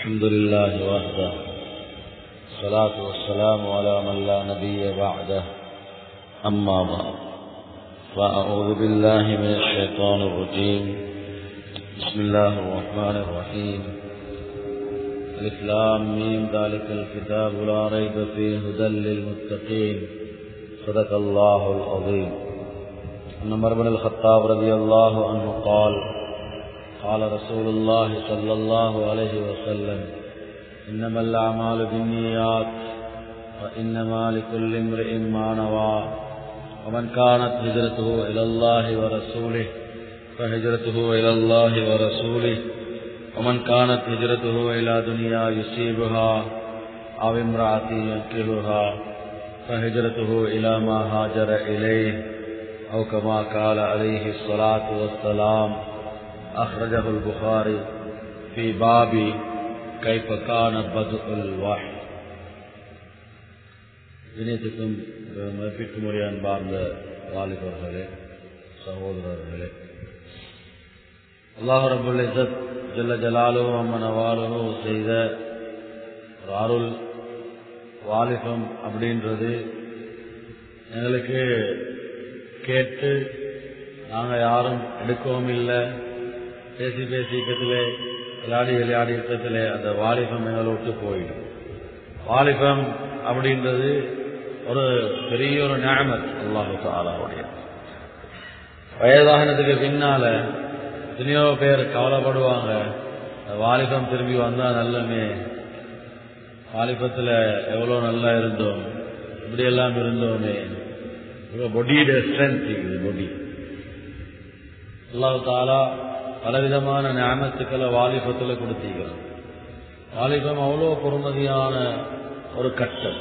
الحمد لله وحده الصلاة والسلام على من لا نبي بعده أما بعد فأعوذ بالله من الشيطان الرجيم بسم الله الرحمن الرحيم الإسلام ميم ذلك الكتاب لا ريب فيه هدى للمتقين صدق الله العظيم أن عمر بن الخطاب رضي الله عنه قال قال رسول الله صلى الله عليه وسلم إنما الأعمال بالنيات وإنما لكل امرئ ما نوى ومن كانت هجرته إلى الله ورسوله فهجرته إلى الله ورسوله ومن كانت هجرته إلى دنيا يصيبها أو امرأة ينكلها فهجرته إلى ما هاجر إليه أو كما قال عليه الصلاة والسلام أخرجه البخاري في باب كيف كان بدء الوحي இணையத்துக்கும் மதிப்பிற்குமுறை அன்பார்ந்த வாலிபர்களே சகோதரர்களே அல்லாஹ் ரபுல் இசத் ஜல்ல ஜலாலோ அம்மன் அவாலோ செய்த ஒரு அருள் வாலிபம் அப்படின்றது எங்களுக்கு கேட்டு நாங்கள் யாரும் எடுக்கவும் இல்லை பேசி பேசி இக்கத்திலே விளையாடி விளையாடி யுத்தத்திலே அந்த வாலிபம் எங்களை விட்டு போயிடும் வாலிபம் அப்படின்றது ஒரு பெரிய ஒரு நியமத் அல்லாஹு தாலாவுடைய வயதாகினதுக்கு பின்னால எத்தனையோ பேர் கவலைப்படுவாங்க வாலிபம் திரும்பி வந்தா நல்லமே வாலிபத்தில் எவ்வளோ நல்லா இருந்தோம் இப்படியெல்லாம் இருந்தோமே பொடியோட ஸ்ட்ரென்த் இருக்குது பொடி அல்லாஹு தாலா பலவிதமான ஞானத்துக்களை வாலிபத்தில் கொடுத்தீங்க வாலிபம் அவ்வளோ பொறுமதியான ஒரு கட்டம்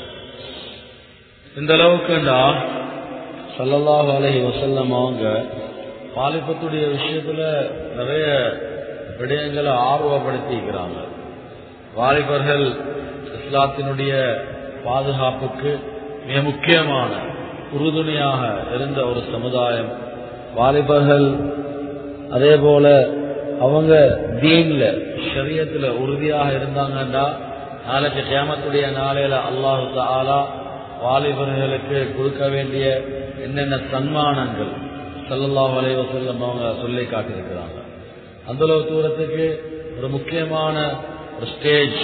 இந்த அளவுக்குண்டா சல்லல்லாஹு அலஹி வசல்லம் அவங்க வாலிபத்துடைய விஷயத்துல நிறைய விடயங்களை ஆர்வப்படுத்திக்கிறாங்க வாலிபர்கள் இஸ்லாத்தினுடைய பாதுகாப்புக்கு மிக முக்கியமான உறுதுணையாக இருந்த ஒரு சமுதாயம் வாலிபர்கள் அதே போல அவங்க தீன்ல ஷரியத்துல உறுதியாக இருந்தாங்கன்னா நாளைக்கு கேமத்துடைய நாளையில அல்லாஹு தாலா வாலிபர்களுக்கு கொடுக்க வேண்டிய என்னென்ன சன்மானங்கள் சல்லல்லாஹ் அலைவசல்லம் அவங்க சொல்லி காட்டியிருக்கிறாங்க அந்த அளவு தூரத்துக்கு ஒரு முக்கியமான ஒரு ஸ்டேஜ்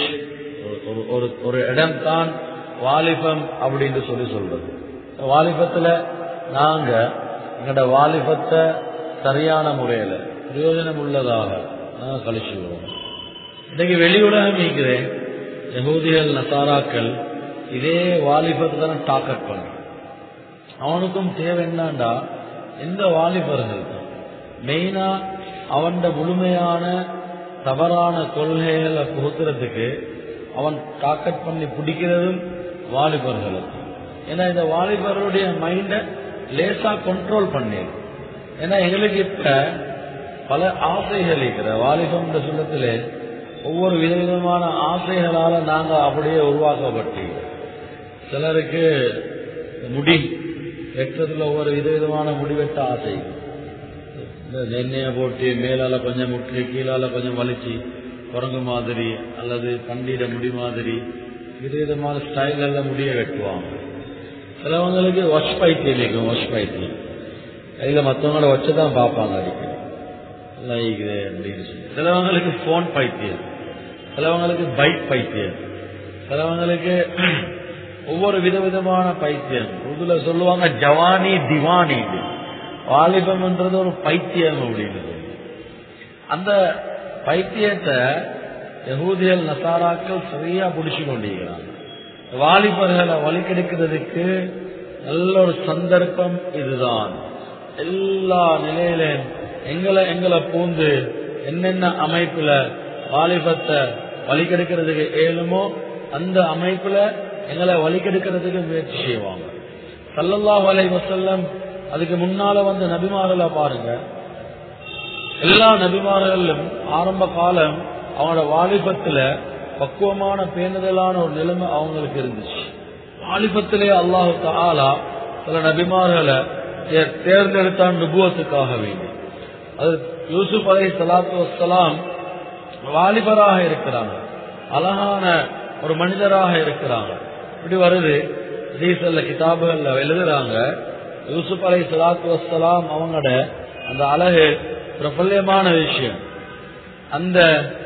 ஒரு ஒரு இடம் தான் வாலிபம் அப்படின்னு சொல்லி சொல்றது வாலிபத்துல நாங்க எங்களோட வாலிபத்தை சரியான முறையில பிரயோஜனம் உள்ளதாக நாங்கள் கழிச்சுக்கிறோம் இன்னைக்கு வெளி உலகம் இருக்கிறேன் யகூதிகள் நசாராக்கள் இதே வாலிபத்தை தானே டாக்கட் பண்ண அவனுக்கும் தேவை என்னண்டா எந்த வாலிபர்கள் மெயினா அவன் முழுமையான தவறான கொள்கைகளை புகுத்துறதுக்கு அவன் டாக்கட் பண்ணி பிடிக்கிறதும் வாலிபர்களுக்கு ஏன்னா இந்த வாலிபர்களுடைய மைண்டை லேசா கண்ட்ரோல் பண்ணிடும் ஏன்னா எங்களுக்கு இப்ப பல ஆசைகள் இருக்கிற வாலிபம் சொல்லத்திலே ஒவ்வொரு விதவிதமான ஆசைகளால நாங்க அப்படியே உருவாக்கப்பட்டீங்க சிலருக்கு முடி வெட்டுறதுல ஒவ்வொரு விதவிதமான முடிவெட்ட ஆசை இந்த எண்ணெயை போட்டு மேலால கொஞ்சம் முற்றி கீழால கொஞ்சம் வலிச்சு குரங்கு மாதிரி அல்லது பண்டிட முடி மாதிரி விதவிதமான ஸ்டைல்ல முடிய வெட்டுவாங்க சிலவங்களுக்கு வாஷ் பைத்தியம் இருக்கும் வாஷ் பைத்தியம் கையில் மற்றவங்களோட வச்சுதான் பார்ப்பாங்க அடிக்கடி லைக்குது அப்படின்னு சொல்லி சிலவங்களுக்கு போன் பைத்தியம் சிலவங்களுக்கு பைக் பைத்தியம் சிலவங்களுக்கு ஒவ்வொரு விதவிதமான பைத்தியம் உருதுல சொல்லுவாங்க ஜவானி திவானி வாலிபம்ன்றது ஒரு பைத்தியம் அப்படின்னு அந்த பைத்தியத்தை யகூதியல் நசாராக்கள் சரியா பிடிச்சு கொண்டிருக்கிறாங்க வாலிபர்களை வலிக்கெடுக்கிறதுக்கு நல்ல ஒரு சந்தர்ப்பம் இதுதான் எல்லா நிலையில எங்களை எங்களை பூந்து என்னென்ன அமைப்புல வாலிபத்தை வலிக்கெடுக்கிறதுக்கு ஏழுமோ அந்த அமைப்புல எங்களை வலிக்கெடுக்கிறதுக்கு முயற்சி செய்வாங்க சல்லல்லா வலை வசல்லம் அதுக்கு முன்னால வந்த நபிமார்களை பாருங்க எல்லா நபிமார்களும் ஆரம்ப காலம் அவங்களோட வாலிபத்துல பக்குவமான பேணுதலான ஒரு நிலைமை அவங்களுக்கு இருந்துச்சு வாலிபத்திலே அல்லாஹு தாலா சில நபிமார்களை தேர்ந்தெடுத்தான் நுபுவத்துக்காக வேண்டி அது யூசுப் அலை சலாத்து வசலாம் வாலிபராக இருக்கிறாங்க அழகான ஒரு மனிதராக இருக்கிறாங்க இப்படி வருது ஹதீஸ்ல கிதாபுகள்ல எழுதுறாங்க யூசுப் அலை சலாத்து வசலாம் அவங்களோட அந்த அழகு பிரபல்யமான விஷயம் அந்த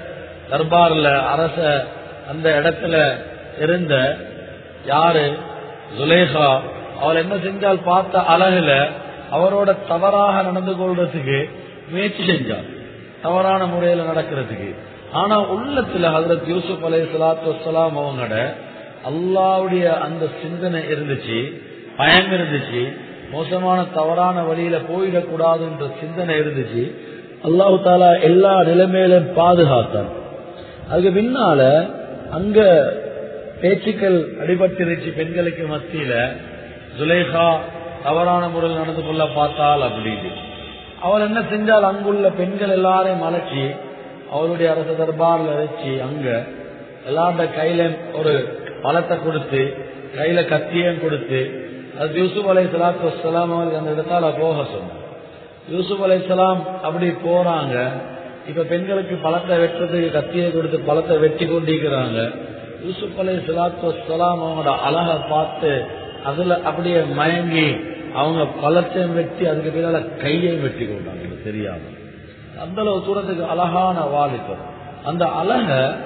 தர்பார்ல அரச அந்த இடத்துல இருந்த யாரு ஜுலேஹா அவள் என்ன செஞ்சால் பார்த்த அழகுல அவரோட தவறாக நடந்து கொள்றதுக்கு முயற்சி செஞ்சார் தவறான முறையில நடக்கிறதுக்கு ஆனா உள்ளத்துல ஹசரத் யூசுப் அலை சலாத்து வசலாம் அவங்களோட அல்லாவுடைய அந்த சிந்தனை இருந்துச்சு பயம் இருந்துச்சு மோசமான தவறான வழியில போயிடக்கூடாதுன்ற சிந்தனை இருந்துச்சு அல்லாஹு தாலா எல்லா நிலைமையிலும் பாதுகாத்தான் அதுக்கு பின்னால அங்க பேச்சுக்கள் அடிபட்டிருச்சு பெண்களுக்கு மத்தியில சுலேஹா தவறான முறையில் நடந்து கொள்ள பார்த்தாள் அப்படின்னு அவள் என்ன செஞ்சால் அங்குள்ள பெண்கள் எல்லாரையும் அழைச்சி அவளுடைய அரச தர்பார்ல வச்சு அங்க எல்லாரோட கையில ஒரு பழத்தை கொடுத்து கையில கத்தியம் கொடுத்து அது யூசுப் அலை சலாத்து வலாம் அவருக்கு அந்த இடத்தால போக சொன்னார் யூசுப் அலை சலாம் அப்படி போறாங்க இப்ப பெண்களுக்கு பழத்தை வெட்டுறதுக்கு கத்தியை கொடுத்து பழத்தை வெட்டி கொண்டிருக்கிறாங்க யூசுப் அலை சலாத்து வலாம் அவங்களோட அழகை பார்த்து அதுல அப்படியே மயங்கி அவங்க பழத்தையும் வெட்டி அதுக்கு பின்னால கையையும் வெட்டி கொண்டாங்க தெரியாம அந்த அளவு தூரத்துக்கு அழகான வாலிபர் அந்த அழக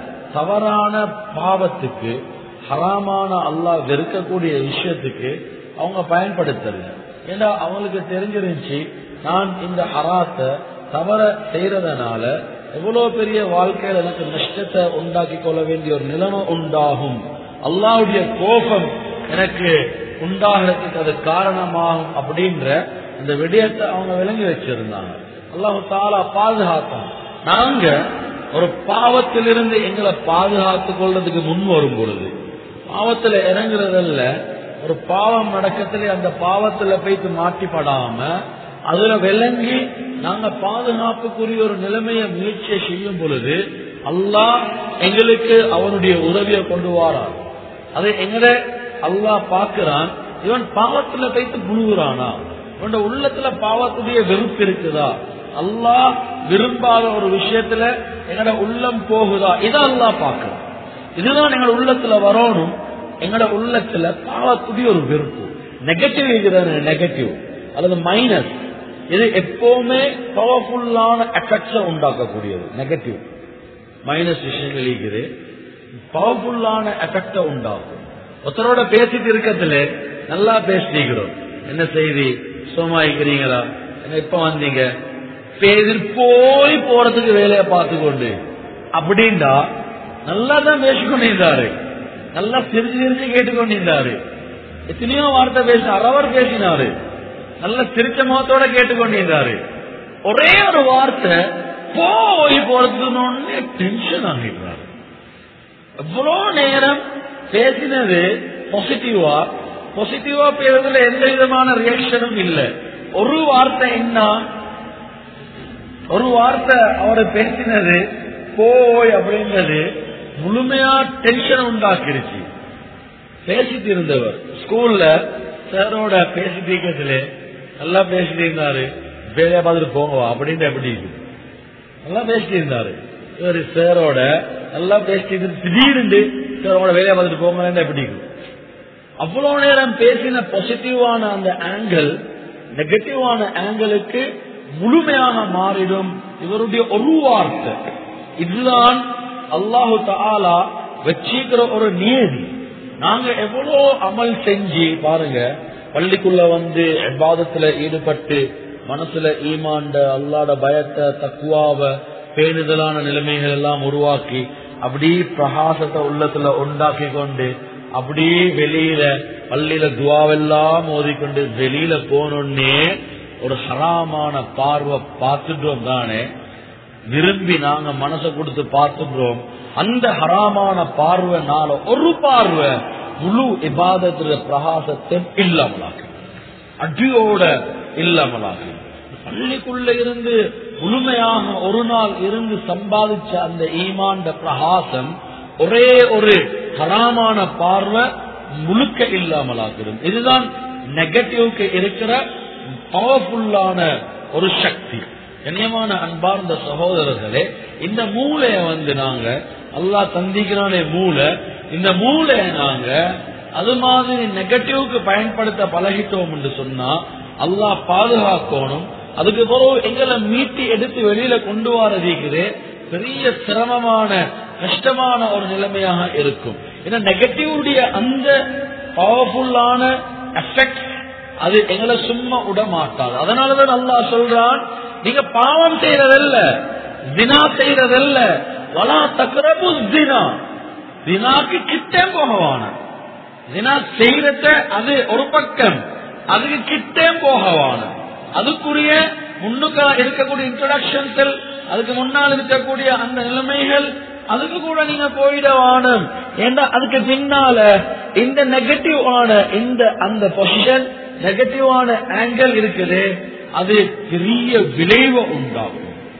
தவறான பாவத்துக்கு ஹராமான அல்லாஹ் வெறுக்கக்கூடிய விஷயத்துக்கு அவங்க பயன்படுத்தல ஏன்னா அவங்களுக்கு தெரிஞ்சிருந்துச்சு நான் இந்த ஹராத்தை தவற செய்யறதுனால எவ்வளவு பெரிய வாழ்க்கையில எனக்கு நஷ்டத்தை உண்டாக்கி கொள்ள வேண்டிய ஒரு நிலைமை உண்டாகும் அல்லாவுடைய கோபம் எனக்கு உண்டாகிறதுக்கு அது காரணமாகும் அப்படின்ற இந்த விடயத்தை அவங்க விளங்கி வச்சிருந்தாங்க அல்லாஹு தாலா பாதுகாத்தான் நாங்க ஒரு பாவத்திலிருந்து எங்களை பாதுகாத்து கொள்றதுக்கு முன் வரும் பொழுது பாவத்துல இறங்குறதல்ல ஒரு பாவம் நடக்கத்திலே அந்த பாவத்துல போய்த்து மாட்டிப்படாம அதுல விளங்கி நாங்க பாதுகாப்புக்குரிய ஒரு நிலைமையை முயற்சியை செய்யும் பொழுது அல்லாஹ் எங்களுக்கு அவனுடைய உதவியை கொண்டு வாரான் அதை எங்கட அல்லாஹ் பார்க்கிறான் இவன் பாவத்துல போய்த்து புழுகுறானா இவன் உள்ளத்துல பாவத்துடைய வெறுப்பு இருக்குதா அல்லாஹ் விரும்பாத ஒரு விஷயத்துல எங்கட உள்ளம் போகுதா இதை அல்லாஹ் பார்க்கிறான் இதுதான் எங்களோட உள்ளத்துல வரணும் எங்களோட உள்ளத்துல பாவத்துடைய ஒரு வெறுப்பு நெகட்டிவ் இருக்கிறது நெகட்டிவ் அல்லது மைனஸ் இது எப்பவுமே பவர்ஃபுல்லான எஃபெக்ட்ஸை உண்டாக்கக்கூடியது நெகட்டிவ் மைனஸ் விஷயங்கள் இருக்குது பவர்ஃபுல்லான எஃபெக்டை உண்டாக்கும் ஒருத்தரோட பேசிட்டு இருக்கிறதுல நல்லா பேசிக்கிறோம் என்ன செய்தி சுகமாயிக்கிறீங்களா என்ன இப்ப வந்தீங்க பேசிட்டு போய் போறதுக்கு வேலையை பார்த்து கொண்டு அப்படின்டா நல்லா தான் பேசிக்கொண்டிருந்தாரு நல்லா சிரிச்சு சிரிச்சு கேட்டுக்கொண்டிருந்தாரு எத்தனையோ வார்த்தை பேசி அறவர் பேசினாரு நல்ல சிரிச்ச முகத்தோட கேட்டுக்கொண்டிருந்தாரு ஒரே ஒரு வார்த்தை போய் போறதுக்கு டென்ஷன் ஆகிடுறாரு எவ்வளவு நேரம் பேசினது பாசிட்டிவா பாசிட்டிவா பேசுறதுல எந்த விதமான ரியாக்ஷனும் இல்லை ஒரு வார்த்தை என்ன ஒரு வார்த்தை அவரை பேசினது போய் அப்படின்றது முழுமையா டென்ஷன் உண்டாக்கிருச்சு பேசிட்டு இருந்தவர் ஸ்கூல்ல சாரோட பேசிட்டு இருக்கிறதுல நல்லா பேசிட்டு இருந்தாரு வேலையா பார்த்துட்டு போங்கவா அப்படின்ட்டு எப்படி இருக்கு நல்லா பேசிட்டு இருந்தாரு இவர் சாரோட நல்லா பேசிட்டு இருந்து திடீர்னு சாரோட வேலையா பார்த்துட்டு போங்க எப்படி இருக்கு அவ்வளவு நேரம் பேசின பாசிட்டிவான அந்த ஆங்கிள் நெகட்டிவான ஆங்கிளுக்கு முழுமையாக மாறிடும் இவருடைய ஒரு வார்த்தை இதுதான் அல்லாஹு தாலா வச்சிக்கிற ஒரு நியதி நாங்க எவ்வளோ அமல் செஞ்சு பாருங்க பள்ளிக்குள்ள வந்து எபாதத்துல ஈடுபட்டு மனசுல ஈமாண்ட அல்லாட பயத்தை தக்குவாவ பேணுதலான நிலைமைகள் எல்லாம் உருவாக்கி அப்படி பிரகாசத்தை உள்ளத்துல உண்டாக்கி கொண்டு அப்படி வெளியில பள்ளியில துவாவெல்லாம் ஓதிக்கொண்டு வெளியில போனோன்னே ஒரு ஹராமான பார்வை பார்த்துட்டோம் தானே விரும்பி நாங்க மனசை கொடுத்து பார்த்துக்கிறோம் அந்த ஹராமான பார்வைனால ஒரு பார்வை முழு இபாதத்துல பிரகாசத்தை இல்லாமலாக்கு அடியோட இல்லாமலாக்கு பள்ளிக்குள்ள இருந்து முழுமையாக ஒரு நாள் இருந்து சம்பாதிச்ச அந்த ஈமாண்ட பிரகாசம் ஒரே ஒரு ஹராமான பார்வை முழுக்க இல்லாமலாக்குறது இதுதான் நெகட்டிவ்க்கு இருக்கிற பவர்ஃபுல்லான ஒரு சக்தி கண்ணியமான அன்பார்ந்த சகோதரர்களே இந்த மூளைய வந்து நாங்க அல்லாஹ் தந்திக்கிறானே மூளை இந்த மூளை நாங்க அது மாதிரி நெகட்டிவ்க்கு பயன்படுத்த பழகிட்டோம் என்று சொன்னா அல்லாஹ் பாதுகாக்கணும் அதுக்கு பிறகு எங்களை மீட்டி எடுத்து வெளியில கொண்டு வரதிக்குது பெரிய சிரமமான கஷ்டமான ஒரு நிலைமையாக இருக்கும் ஏன்னா நெகட்டிவுடைய அந்த பவர்ஃபுல்லான எஃபெக்ட் அது எங்களை சும்மா விட மாட்டாது அதனாலதான் அல்லாஹ் சொல்றான் நீங்க பாவம் செய்யறதல்ல தினா செய்யறதல்ல வலா தக்கரபு தினா தினாக்கு கிட்டே போகவான தினா செய்யறத அது ஒரு பக்கம் அதுக்கு கிட்டே போகவான அதுக்குரிய முன்னுக்கா இருக்கக்கூடிய இன்ட்ரடக்ஷன்கள் அதுக்கு முன்னால் இருக்கக்கூடிய அந்த நிலைமைகள் அதுக்கு கூட நீங்க போயிடவானும் ஏன்னா அதுக்கு பின்னால இந்த நெகட்டிவ் ஆன இந்த அந்த பொசிஷன் நெகட்டிவான ஆங்கிள் இருக்குது அது பெரிய விளைவை உண்டாகும்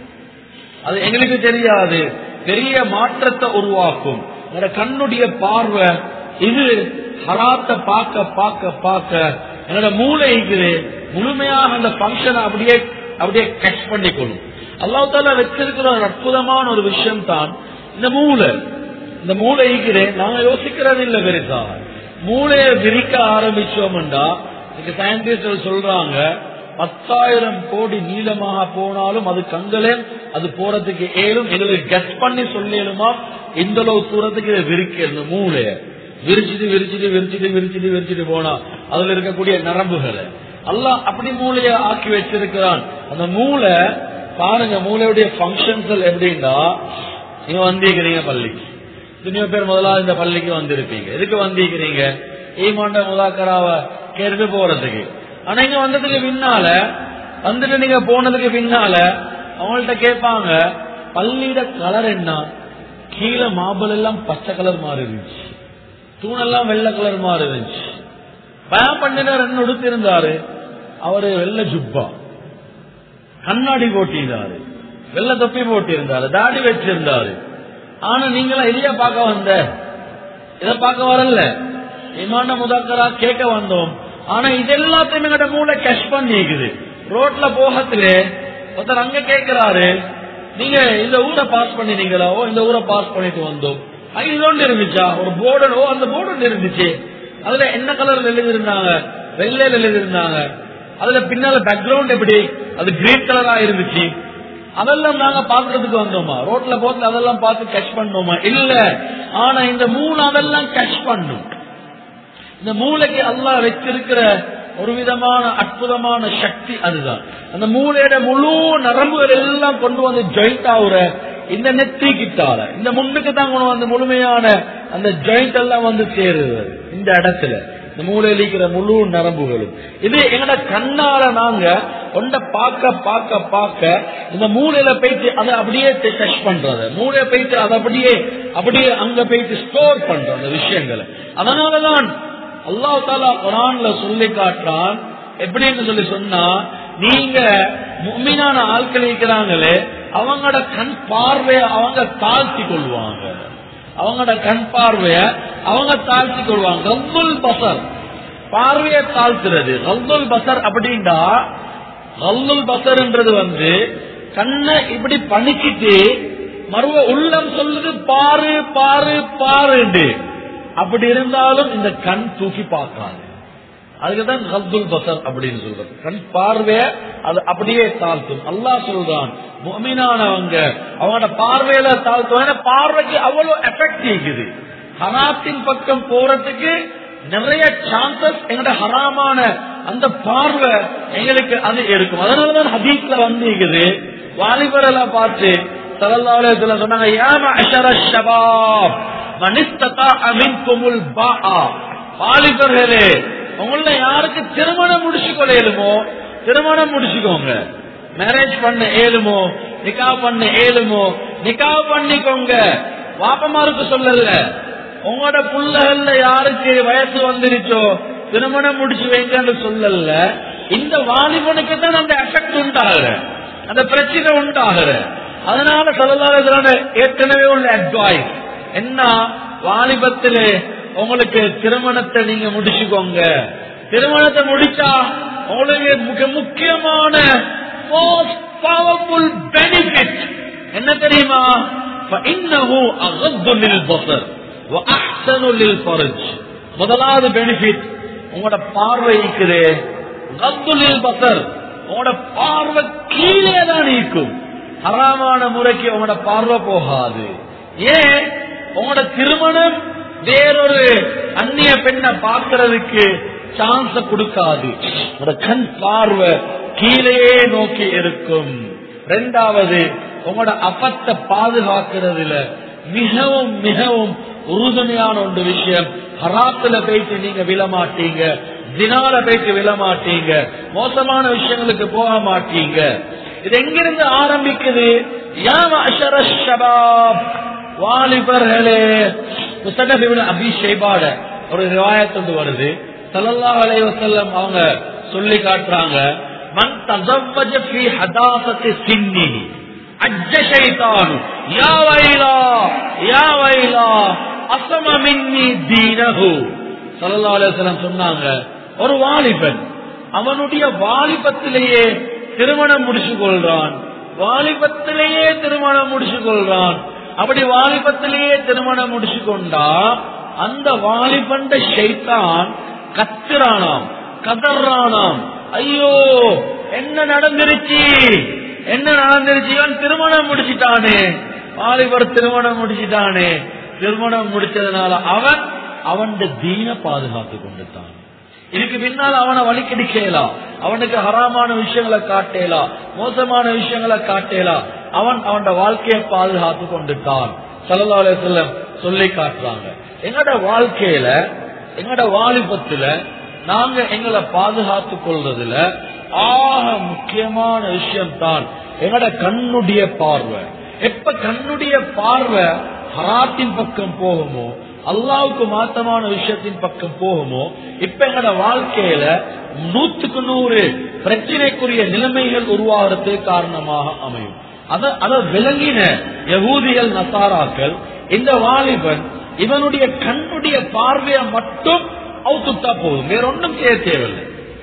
அது எங்களுக்கு தெரியாது பெரிய மாற்றத்தை உருவாக்கும் என்னோட கண்ணுடைய பார்வை இது ஹராத்தை பார்க்க பார்க்க பார்க்க என்னோட மூளை இருக்குது முழுமையாக அந்த பங்கனை அப்படியே அப்படியே கட் பண்ணிக்கொள்ளும் அல்லாஹ் தாலா வச்சிருக்கிற ஒரு அற்புதமான ஒரு விஷயம் தான் இந்த மூளை இந்த மூளை இருக்குது நாங்க யோசிக்கிறது இல்ல பெருசா மூளையை விரிக்க ஆரம்பிச்சோம்டா இன்னைக்கு சயின்டிஸ்ட் சொல்றாங்க பத்தாயிரம் கோடி நீளமாக போனாலும் அது கண்களே அது போறதுக்கு ஏழும் எங்களுக்கு கெஸ் பண்ணி சொல்லலுமா இந்த அளவு தூரத்துக்கு இதை விரிக்க இந்த மூளைய விரிச்சிட்டு விரிச்சிட்டு விரிச்சிட்டு விரிச்சிட்டு விரிச்சிட்டு போனா அதுல இருக்கக்கூடிய நரம்புகளை அல்லாஹ் அப்படி மூளைய ஆக்கி வச்சிருக்கிறான் அந்த மூளை பாருங்க மூளையுடைய பங்கன்ஸ் எப்படின்னா நீங்க வந்திருக்கிறீங்க பள்ளிக்கு துணியோ பேர் முதலாவது இந்த பள்ளிக்கு வந்திருப்பீங்க எதுக்கு வந்திருக்கிறீங்க ஈமாண்ட முதாக்கராவ கேட்டு போறதுக்கு ஆனா இங்க வந்ததுக்கு பின்னால வந்துட்டு நீங்க போனதுக்கு பின்னால அவங்கள்ட்ட கேட்பாங்க பள்ளியிட கலர் என்ன கீழே மாபல் எல்லாம் பச்சை கலர் மாறி இருந்துச்சு தூணெல்லாம் வெள்ளை கலர் மாறி இருந்துச்சு பயம் பண்ணினார் என்ன உடுத்திருந்தாரு அவரு வெள்ளை ஜுப்பா கண்ணாடி போட்டிருந்தாரு வெள்ளை தொப்பி போட்டிருந்தாரு தாடி வச்சிருந்தாரு ஆனா நீங்களாம் எதையா பார்க்க வந்த இத பார்க்க வரல இமான முதக்கரா கேட்க வந்தோம் ஆனா இது எல்லாத்தையும் எங்கட மூளை கேஷ் பண்ணிக்குது ரோட்ல போகத்துல ஒருத்தர் அங்க கேட்கிறாரு நீங்க இந்த ஊரை பாஸ் பண்ணினீங்களா ஓ இந்த ஊரை பாஸ் பண்ணிட்டு வந்தோம் அங்க இது ஒன்று இருந்துச்சா ஒரு போர்டு ஓ அந்த போர்டு ஒன்று இருந்துச்சு அதுல என்ன கலர்ல எழுதி இருந்தாங்க வெள்ளையில எழுதி இருந்தாங்க அதுல பின்னால பேக்ரவுண்ட் எப்படி அது கிரீன் கலரா இருந்துச்சு அதெல்லாம் நாங்க பாக்குறதுக்கு வந்தோமா ரோட்ல போட்டு அதெல்லாம் பார்த்து கஷ் பண்ணோமா இல்ல ஆனா இந்த மூளை அதெல்லாம் கஷ் பண்ணும் இந்த மூளைக்கு அல்லாஹ் வச்சிருக்கிற ஒரு விதமான அற்புதமான சக்தி அதுதான் அந்த மூளையோட முழு நரம்புகள் எல்லாம் கொண்டு வந்து ஜாயிண்ட் ஆகுற இந்த நெத்தி கிட்டால இந்த முன்னுக்கு தான் கொண்டு வந்து முழுமையான அந்த ஜாயிண்ட் எல்லாம் வந்து சேருது இந்த இடத்துல இந்த மூளையில் இருக்கிற முழு நரம்புகளும் இது எங்கட கண்ணால நாங்க கொண்ட பார்க்க பார்க்க பார்க்க இந்த மூளையில போயிட்டு அதை அப்படியே டச் பண்றது மூளையை போயிட்டு அதை அப்படியே அப்படியே அங்க போயிட்டு ஸ்டோர் பண்ற அந்த விஷயங்களை அதனாலதான் அல்லாஹ் தாலா குரான்ல சொல்லி காட்டுறான் எப்படின்னு சொல்லி சொன்னா நீங்க மும்மினான ஆட்கள் இருக்கிறாங்களே அவங்களோட கண் பார்வைய அவங்க தாழ்த்தி கொள்வாங்க அவங்களோட கண் பார்வைய அவங்க தாழ்த்தி கொள்வாங்க ரப்புல் பசர் பார்வையை தாழ்த்துறது ரப்புல் பசர் அப்படின்னா ரல்லுல் பசர்ன்றது வந்து கண்ணை இப்படி பணிக்கிட்டு மறுவ உள்ளம் சொல்லுது பாரு பாரு பாருண்டு அப்படி இருந்தாலும் இந்த கண் தூக்கி பார்க்காது அதுக்குதான் ஹல்துல் பசர் அப்படின்னு சொல்றது கண் பார்வைய அது அப்படியே தாழ்த்தும் அல்லாஹ் சொல்றான் முமினானவங்க அவங்களோட பார்வையில தாழ்த்தும் ஏன்னா பார்வைக்கு அவ்வளவு எஃபெக்ட் இருக்குது ஹராத்தின் பக்கம் போறதுக்கு நிறைய சான்சஸ் எங்கட ஹராமான அந்த பார்வை எங்களுக்கு அது இருக்கும் அதனாலதான் ஹதீஸ்ல வந்து இருக்குது வாலிபரெல்லாம் பார்த்து சலல்லாவுல சொன்னாங்க ஏமா அஷர ஷபாப் மனிஸ்ததா அமின்குமுல் பாஆ வாலிபர்களே உங்கள யாருக்கு திருமணம் முடிச்சு கொள்ளையிலுமோ திருமணம் முடிச்சுக்கோங்க மேரேஜ் பண்ண ஏழுமோ நிக்கா பண்ண ஏழுமோ நிக்கா பண்ணிக்கோங்க வாப்பமாருக்கு சொல்லல உங்களோட புள்ளகள்ல யாருக்கு வயசு வந்துருச்சோ திருமணம் முடிச்சு வைங்கன்னு சொல்லல இந்த வாலிபனுக்கு தான் அந்த எஃபெக்ட் உண்டாகுற அந்த பிரச்சனை உண்டாகுற அதனால சொல்லலாத ஏற்கனவே உள்ள அட்வைஸ் என்ன வாலிபத்திலே உங்களுக்கு திருமணத்தை நீங்க முடிச்சுக்கோங்க திருமணத்தை முடிச்சா உங்களுக்கு மிக முக்கியமான மோஸ்ட் பவர்ஃபுல் பெனிஃபிட் என்ன தெரியுமா فإنه أغض للبصر وأحسن للفرج முதலாவது பெனிஃபிட் உங்களோட பார்வை இருக்குது கத்துலில் பசர் உங்களோட பார்வை கீழே தான் இருக்கும் ஹராமான முறைக்கு உங்களோட பார்வை போகாது ஏன் உங்களோட திருமணம் வேறொரு அந்நிய பெண்ணை பார்க்கறதுக்கு சான்ஸ கொடுக்காது உங்களோட கண் பார்வை கீழே நோக்கி இருக்கும் ரெண்டாவது உங்களோட அப்பத்தை பாதுகாக்கிறதுல மிகவும் மிகவும் உறுதுணையான ஒன்று விஷயம் ஹராத்துல போயிட்டு நீங்க விழமாட்டீங்க தினால போயிட்டு விழமாட்டீங்க மோசமான விஷயங்களுக்கு போக மாட்டீங்க இது எங்கிருந்து ஆரம்பிக்குது யா மஅஷர ஷபாப் வாலிபர்களே முஸ்தகப் இப்னு அபி ஷைபாட ஒரு ரிவாயத் ஒன்று வருது ஸல்லல்லாஹு அலைஹி வஸல்லம் அவங்க சொல்லி காட்டுறாங்க மன் தஸவ்வஜ ஃபீ ஹதாசத்தி சின்னிஹி அஜ்ஜ ஷைத்தானு யா வைலா யா வைலா அசம மின்னி தீனஹு ஸல்லல்லாஹு அலைஹி வஸல்லம் சொன்னாங்க ஒரு வாலிபன் அவனுடைய வாலிபத்திலேயே திருமணம் முடிச்சு கொள்றான் வாலிபத்திலேயே திருமணம் முடிச்சு கொள்றான் அப்படி வாலிபத்திலேயே திருமணம் முடிச்சு கொண்டா அந்த வாலிபண்ட ஷைத்தான் கத்துறானாம் கதறானாம் ஐயோ என்ன நடந்துருச்சு என்ன நடந்துருச்சு இவன் திருமணம் முடிச்சிட்டானே வாலிபர் திருமணம் முடிச்சிட்டானே திருமணம் முடிச்சதுனால அவன் அவன் தீன பாதுகாத்து கொண்டுட்டான் இதுக்கு பின்னால் அவனை வழி கிடைக்கலாம் அவனுக்கு ஹராமான விஷயங்களை காட்டேலாம் மோசமான விஷயங்களை காட்டேலாம் அவன் அவனோட வாழ்க்கையை பாதுகாத்து கொண்டுட்டான் சல்லா அலுவலம் சொல்லி காட்டுறாங்க எங்கட வாழ்க்கையில எங்கட வாலிபத்துல நாங்க எங்களை பாதுகாத்து கொள்றதுல ஆக முக்கியமான விஷயம் தான் எங்கட கண்ணுடைய பார்வை எப்ப கண்ணுடைய பார்வை ஹராத்தின் பக்கம் போகுமோ அல்லாவுக்கு மாத்தமான விஷயத்தின் பக்கம் போகுமோ இப்ப எங்கட வாழ்க்கையில நூத்துக்கு நூறு பிரச்சனைக்குரிய நிலைமைகள் உருவாகிறதுக்கு காரணமாக அமையும் அத அத விளங்கின யகூதிகள் நசாராக்கள் இந்த வாலிபன் இவனுடைய கண்ணுடைய பார்வையை மட்டும் அவுத்துட்டா போதும் வேற ஒன்றும் செய்ய தேவையில்லை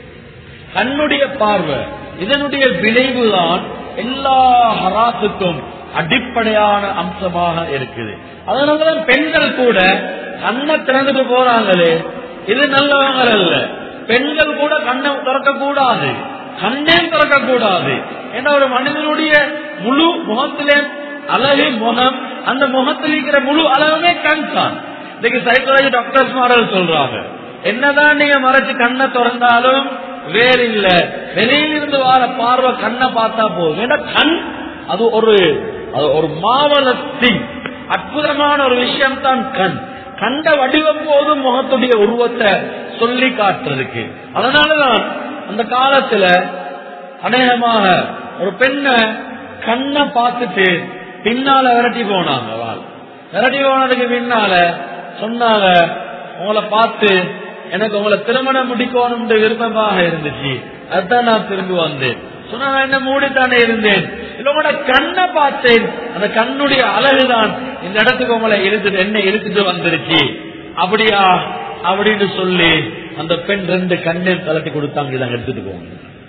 கண்ணுடைய பார்வை இதனுடைய விளைவுதான் எல்லா ஹராத்துக்கும் அடிப்படையான அம்சமாக இருக்குது அதனாலதான் பெண்கள் கூட கண்ணை திறந்துட்டு போறாங்களே இது நல்லவங்க அல்ல பெண்கள் கூட கண்ணை திறக்க கூடாது கண்ணே திறக்க கூடாது ஏன்னா ஒரு மனிதனுடைய முழு முகத்திலே அழகு முகம் அந்த முகத்தில் இருக்கிற முழு அளவுமே கண் தான் இன்னைக்கு சைக்காலஜி டாக்டர்ஸ் மாடல் சொல்றாங்க என்னதான் நீங்க மறைச்சு கண்ணை திறந்தாலும் வேறு இல்ல வெளியிலிருந்து வர பார்வை கண்ணை பார்த்தா போதும் ஏன்னா கண் அது ஒரு அது ஒரு மாவளத்தின் அற்புதமான ஒரு விஷயம் தான் கண் கண்ட வடிவம் போதும் முகத்துடைய உருவத்தை சொல்லி காட்டுறதுக்கு அதனாலதான் அந்த காலத்துல அநேகமாக ஒரு பெண்ணை கண்ணை பார்த்துட்டு பின்னால விரட்டி போனாங்க வாழ் விரட்டி போனதுக்கு பின்னால சொன்னாங்க உங்களை பார்த்து எனக்கு உங்களை திருமணம் முடிக்கணும் விருப்பமாக இருந்துச்சு அதுதான் நான் திரும்பி வந்தேன் சொன்னா நான் என்ன மூடித்தானே இருந்தேன் இல்ல உங்களோட கண்ணை பார்த்தேன் அந்த கண்ணுடைய அழகுதான் இந்த இடத்துக்கு உங்களை இழுத்துட்டு என்ன இழுத்துட்டு வந்துருச்சு அப்படியா அப்படின்னு சொல்லி அந்த பெண் ரெண்டு கண்ணையும் கலட்டி கொடுத்தாங்க இதை எடுத்துட்டு போங்க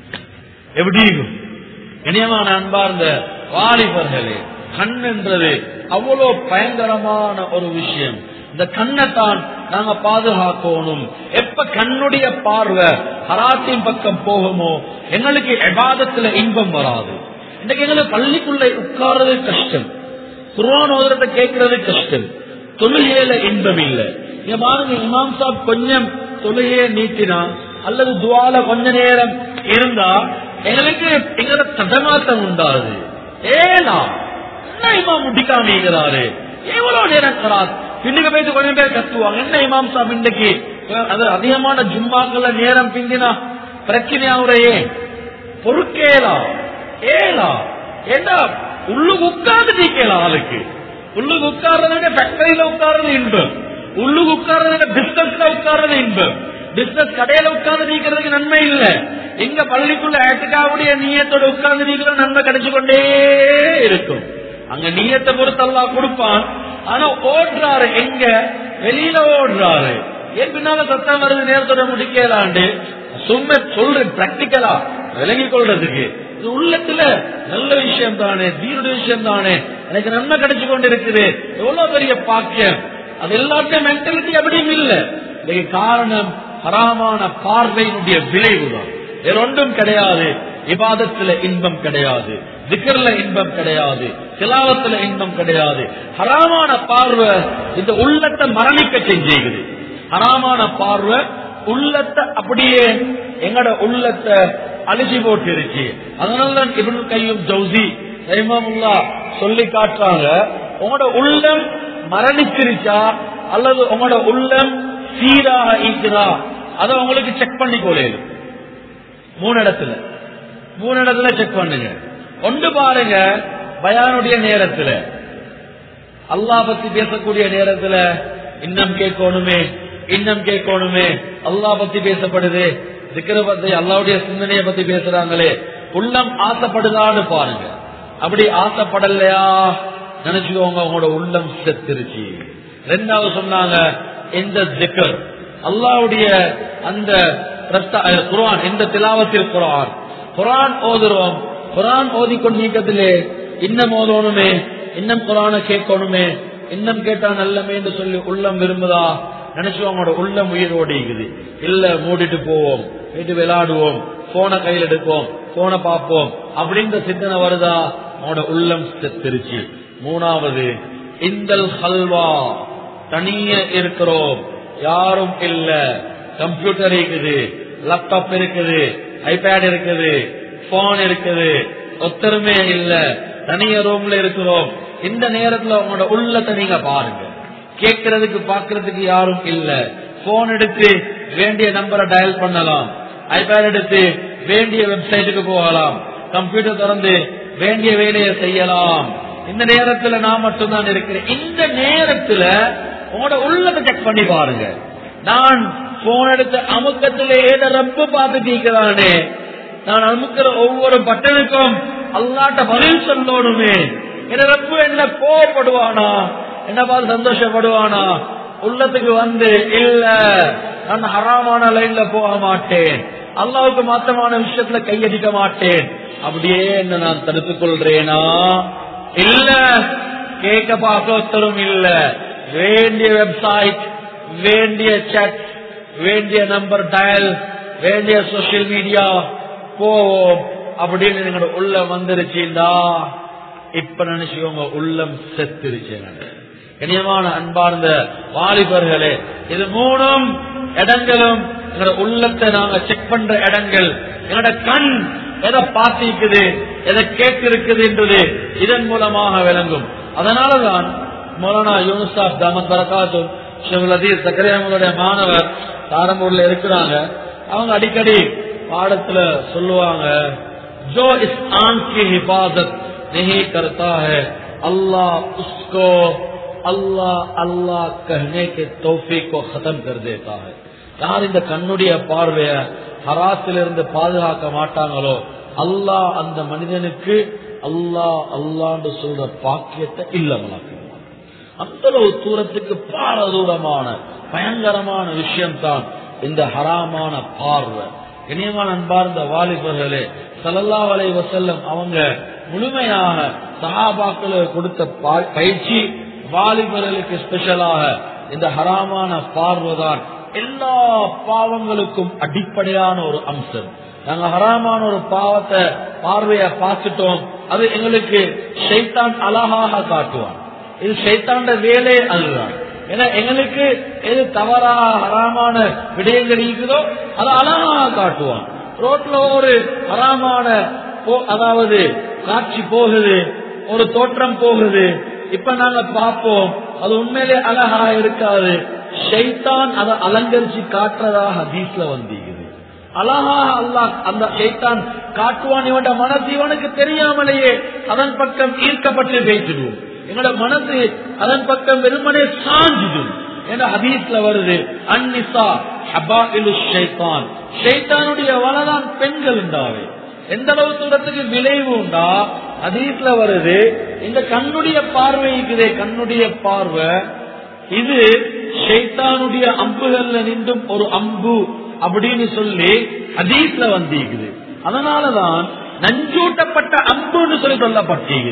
எப்படி இனியமான அன்பார்ந்த வாலிபர்களே கண் என்றது அவ்வளவு பயங்கரமான ஒரு விஷயம் இந்த கண்ணைத்தான் நாங்க பாதுகாக்கணும் எப்ப கண்ணுடைய பார்வை ஹராத்தின் பக்கம் போகுமோ எங்களுக்கு எபாதத்துல இன்பம் வராது இன்னைக்கு எங்களுக்கு பள்ளிக்குள்ள உட்கார்றது கஷ்டம் குர்ஆன் ஓதுறத கேட்கறது கஷ்டம் தொழுகையில இன்பம் இல்லை இங்க பாருங்க இமாம் சாப் கொஞ்சம் தொழுகையை நீட்டினா அல்லது துவால கொஞ்ச நேரம் இருந்தா எங்களுக்கு எங்களோட தடமாட்டம் உண்டாது ஏனா என்ன இமாம் முடிக்காமீங்கிறாரு எவ்வளவு நேரம் கராத் பின்னுக்கு போயிட்டு கொஞ்சம் பேர் கத்துவாங்க என்ன இமாம் சாப் இன்னைக்கு அது அதிகமான ஜும்மாக்கள்ல நேரம் பிந்தினா பிரச்சனையாவுறையே பொறுக்கேலா ஏலா ஏண்டா உள்ளுக்கு உட்கார்ந்து நீக்கலாம் ஆளுக்கு உள்ளுக்கு உட்கார்றத விட ஃபேக்டரியில உட்கார்றது இன்பம் உள்ளுக்கு உட்கார்றத விட பிசினஸ்ல உட்கார்றது இன்பம் பிசினஸ் கடையில உட்கார்ந்து நீக்கிறதுக்கு நன்மை இல்ல எங்க பள்ளிக்குள்ள ஆட்டுக்காவுடைய நீயத்தோட உட்கார்ந்து நீக்கிற நன்மை கிடைச்சு கொண்டே இருக்கும் அங்க நீயத்தை பொறுத்தல்லா கொடுப்பான் ஆனா ஓடுறாரு எங்க வெளியில ஓடுறாரு ஏன் பின்னால சத்தம் வருது நேரத்தோட முடிக்கலாண்டு சும்மா சொல்றேன் பிராக்டிக்கலா விளங்கி கொள்றதுக்கு இது உள்ளத்துல நல்ல விஷயம் தானே தீருடைய விஷயம் தானே எனக்கு நன்மை கிடைச்சு கொண்டு இருக்குது எவ்வளவு பெரிய பாக்கியம் அது எல்லாத்தையும் மென்டாலிட்டி அப்படியும் இல்ல இதுக்கு காரணம் ஹராமான பார்வையினுடைய விளைவுதான் வேற ஒன்றும் கிடையாது இபாதத்துல இன்பம் கிடையாது திக்கர்ல இன்பம் கிடையாது சிலாவத்துல இன்பம் கிடையாது ஹராமான பார்வை இந்த உள்ளத்தை மரணிக்க செஞ்சுக்குது ஹராமான பார்வை உள்ளத்தை அப்படியே எங்கட உள்ளத்தை அழிச்சு போட்டுருச்சு அதனால இவனு கையும் ஜவுசி ரஹிமமுல்லா சொல்லி காட்டுறாங்க உங்களோட உள்ளம் மரணிச்சிருச்சா அல்லது உங்களோட உள்ளம் சீராக இருக்குதா அதை உங்களுக்கு செக் பண்ணி கொள்ளையில மூணு இடத்துல மூணு இடத்துல செக் பண்ணுங்க ஒன்று பாருங்க பயானுடைய நேரத்துல அல்லாஹ் பத்தி பேசக்கூடிய நேரத்துல இன்னம் கேட்கணுமே இன்னம் கேட்கணுமே அல்லாஹ் பத்தி பேசப்படுது திக்கிற பத்தி அல்லாவுடைய சிந்தனையை பத்தி பேசுறாங்களே உள்ளம் ஆசைப்படுதான்னு பாருங்க அப்படி ஆசைப்படலையா நினைச்சுக்கோங்க உங்களோட உள்ளம் செத்துருச்சு ரெண்டாவது சொன்னாங்க இந்த திக்கர் அல்லாவுடைய அந்த ரத்த- அஹ், குர்ஆன் இந்த திலாவத்தில் குர்ஆன் குர்ஆன் ஓதுறோம் குர்ஆன் ஓதிக்கொண்டு நீக்கத்திலே இன்னும் ஓதணுமே இன்னும் குரான கேட்கணுமே இன்னும் கேட்டா நல்லமே என்று சொல்லி உள்ளம் விரும்புதா நினைச்சு அவங்களோட உள்ளம் உயிர் ஓடிக்குது இல்ல மூடிட்டு போவோம் வீட்டு விளையாடுவோம் போனை கையில் எடுப்போம் போனை பார்ப்போம் அப்படின்ற சிந்தனை வருதா அவனோட உள்ளம் செத்துருச்சு மூணாவது இந்தல் ஹல்வா தனிய இருக்கிறோம் யாரும் இல்ல கம்ப்யூட்டர் இருக்குது லேப்டாப் இருக்குது ஐபேட் இருக்குது போன் இருக்குது ஒத்தருமே இல்ல தனிய ரூம்ல இருக்கிறோம் இந்த நேரத்துல உங்களோட உள்ளத்தை நீங்க பாருங்க கேட்கறதுக்கு பாக்குறதுக்கு யாரும் இல்ல போன் எடுத்து வேண்டிய நம்பரை டயல் பண்ணலாம் ஐபேட் எடுத்து வேண்டிய வெப்சைட்டுக்கு போகலாம் கம்ப்யூட்டர் திறந்து வேண்டிய வேலையை செய்யலாம் இந்த நேரத்துல நான் மட்டும்தான் இருக்கிறேன் இந்த நேரத்துல உங்களோட உள்ளத்தை செக் பண்ணி பாருங்க நான் போன் எடுத்த அமுக்கத்துல ஏத ரப்பு பார்த்து தீக்கிறானே நான் அமுக்கிற ஒவ்வொரு பட்டனுக்கும் அல்லாட்ட பதில் சொல்லணுமே என் ரப்பு என்ன கோவப்படுவானா என்ன பார்த்து சந்தோஷப்படுவானா உள்ளத்துக்கு வந்து இல்ல நான் ஹராமான லைன்ல போக மாட்டேன் அல்லாவுக்கு மாத்தமான விஷயத்துல கையடிக்க மாட்டேன் அப்படியே என்ன நான் தடுத்துக் கொள்றேனா இல்ல கேட்க பார்க்க ஒருத்தரும் இல்ல வேண்டிய வெப்சைட் வேண்டிய chat வேண்டிய நம்பர் டயல் வேண்டிய சோசியல் மீடியா போவோம் அப்படின்னு எங்களோட உள்ளம் வந்துருச்சுண்டா இப்ப நினைச்சுக்கோங்க உள்ளம் செத்துருச்சு கனியமான அன்பார்ந்த வாலிபர்களே இது மூணும் இடங்களும் எங்களோட உள்ளத்தை நாங்க செக் பண்ற இடங்கள் எங்களோட கண் எதை பார்த்திருக்குது எதை கேட்டு இருக்குதுன்றது இதன் மூலமாக விளங்கும் அதனாலதான் மௌலானா யூனுசாப் தாமத் பரகாத்தும் ஷெவலதீர் சக்கரையாமலுடைய மாணவர் தாரம்பூர்ல இருக்கிறாங்க அவங்க அடிக்கடி பாடத்துல சொல்லுவாங்க जो इस आंख की हिफाजत नहीं करता है अल्लाह उसको अल्लाह अल्लाह कहने के तोफी को खत्म कर देता है யார் இந்த கண்ணுடைய பார்வைய ஹராத்திலிருந்து பாதுகாக்க மாட்டாங்களோ அல்லாஹ் அந்த மனிதனுக்கு அல்லாஹ் அல்லான்னு சொல்ற பாக்கியத்தை இல்லமலாக்குவான் அந்த அளவு தூரத்துக்கு பாரதூரமான பயங்கரமான விஷயம்தான் இந்த ஹராமான பார்வை இனியமான அன்பார்ந்த வாலிபர்களே சல்லல்லா அலை வசல்லம் அவங்க முழுமையாக சஹாபாக்களுக்கு கொடுத்த பா- பயிற்சி வாலிபர்களுக்கு ஸ்பெஷலாக இந்த ஹராமான பார்வைதான் எல்லா பாவங்களுக்கும் அடிப்படையான ஒரு அம்சம் நாங்க ஹராமான ஒரு பாவத்தை பார்வைய பார்த்துட்டோம் அது எங்களுக்கு ஷைத்தான் அழகாக காட்டுவான் இது ஷைத்தாண்ட வேலை அதுதான் ஏன்னா எங்களுக்கு எது தவறாக ஹராமான விடயங்கள் இருக்குதோ அதை அழகாக காட்டுவான் ரோட்ல ஒரு ஹராமான போ- அதாவது காட்சி போகுது ஒரு தோற்றம் போகுது இப்ப நாங்க பார்ப்போம் அது உண்மையிலே அழகா இருக்காது ஷைத்தான் அதை அலங்கரிச்சு காட்டுறதா ஹதீஸ்ல வந்தீங்குது அழகாக அல்லாஹ் அந்த ஷைத்தான் காட்டுவான் இவன் மனசு இவனுக்கு தெரியாமலேயே அதன் பக்கம் ஈர்க்கப்பட்டு பேசிடுவோம் எங்களோட மனசு அதன் பக்கம் வெறுமனே சாஞ்சிடும் என்ற ஹதீஸ்ல வருது அந்நிசா ஹபாஇலு ஷைத்தான் ஷைத்தானுடைய வலதான் பெண்கள் உண்டாவே எந்த அளவு தூரத்துக்கு விளைவு உண்டா ஹதீஸ்ல வருது இந்த கண்ணுடைய பார்வை இருக்குதே கண்ணுடைய பார்வை இது ஷைத்தானுடைய அம்புகள்ல நின்றும் ஒரு அம்பு அப்படின்னு சொல்லி ஹதீஸ்ல வந்திருக்குது அதனாலதான் நஞ்சூட்டப்பட்ட அம்புன்னு சொல்லி சொல்லப்பட்டிருக்குது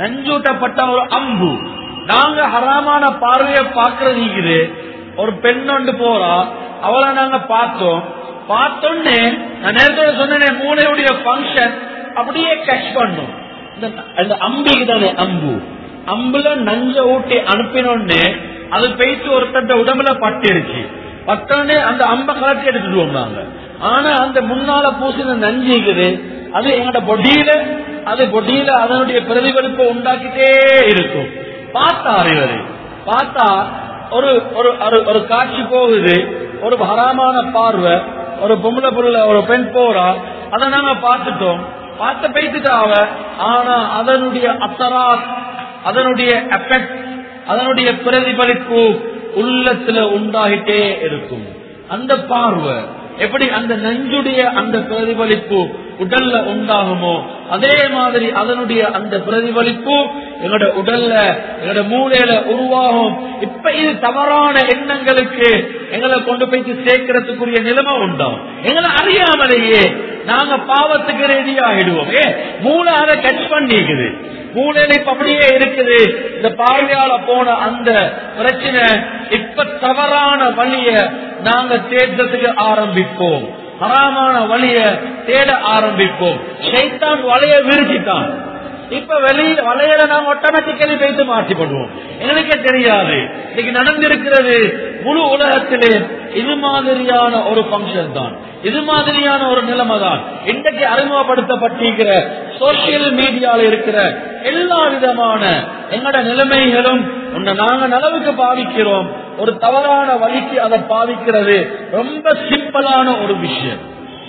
நஞ்சூட்டப்பட்ட ஒரு அம்பு நாங்க ஹராமான பார்வையை பார்க்கறது ஒரு பெண் ஒன்று போறா அவளை நாங்க பார்த்தோம் பார்த்தோன்னே நான் நேரத்தோட சொன்னேன் மூளையுடைய ஃபங்க்ஷன் அப்படியே கேட்ச் பண்ணும் இந்த அந்த அம்பிக்கு தானே அம்பு அம்புல நஞ்ச ஊட்டி அனுப்பினோடனே அது போயிட்டு ஒருத்தட்ட உடம்புல பட்டிருச்சு பட்டோடனே அந்த அம்பை கலட்டி எடுத்துட்டு வந்தாங்க ஆனா அந்த முன்னால பூசின நஞ்சு இருக்குது அது எங்களோட பொடியில அது பொடியில அதனுடைய பிரதிபலிப்பை உண்டாக்கிட்டே இருக்கும் பார்த்தா இவரு பார்த்தா ஒரு ஒரு ஒரு- ஒரு காட்சி போகுது ஒரு ஹராமான பார்வை ஒரு பொம்பளை புள்ள ஒரு பெண் போறா அதை நாங்க பார்த்துட்டோம் பார்த்த பேசிட்டா அவ ஆனா அதனுடைய அசரா அதனுடைய எஃபெக்ட் அதனுடைய பிரதிபலிப்பு உள்ளத்துல உண்டாகிட்டே இருக்கும் அந்த பார்வை எப்படி அந்த நெஞ்சுடைய அந்த பிரதிபலிப்பு உடல்ல உண்டாகுமோ அதே மாதிரி அதனுடைய அந்த பிரதிபலிப்பு எங்களோட உடல்ல எங்களோட மூளையில உருவாகும் இப்ப இது தவறான எண்ணங்களுக்கு எங்களை கொண்டு போய் சேர்க்கறதுக்குரிய நிலைமை உண்டாகும் எங்களை அறியாமலேயே நாங்க பாவத்துக்கு ரெடி ஆகிடுவோம் ஏ மூளை அதை கட் பண்ணிக்குது மூளையில இப்ப அப்படியே இருக்குது இந்த பார்வையால போன அந்த பிரச்சனை இப்ப தவறான வழிய நாங்க தேடுறதுக்கு ஆரம்பிப்போம் ஹராமான வழிய தேட ஆரம்பிப்போம் ஷைத்தான் வலைய விரிச்சிட்டான் இப்ப வெளியில வலையில நாம் ஆட்டோமேட்டிக்கலி வைத்து மாற்றி பண்ணுவோம் எனக்கே தெரியாது இன்னைக்கு நடந்திருக்கிறது முழு உலகத்திலே இது மாதிரியான ஒரு ஃபங்க்ஷன் தான் இது மாதிரியான ஒரு நிலைமை தான் இன்றைக்கு அறிமுகப்படுத்தப்பட்டிருக்கிற சோசியல் மீடியால இருக்கிற எல்லா விதமான எங்கட நிலைமைகளும் உன்னை நாங்க நலவுக்கு பாவிக்கிறோம் ஒரு தவறான வழிக்கு அதை பாவிக்கிறது ரொம்ப சிம்பிளான ஒரு விஷயம்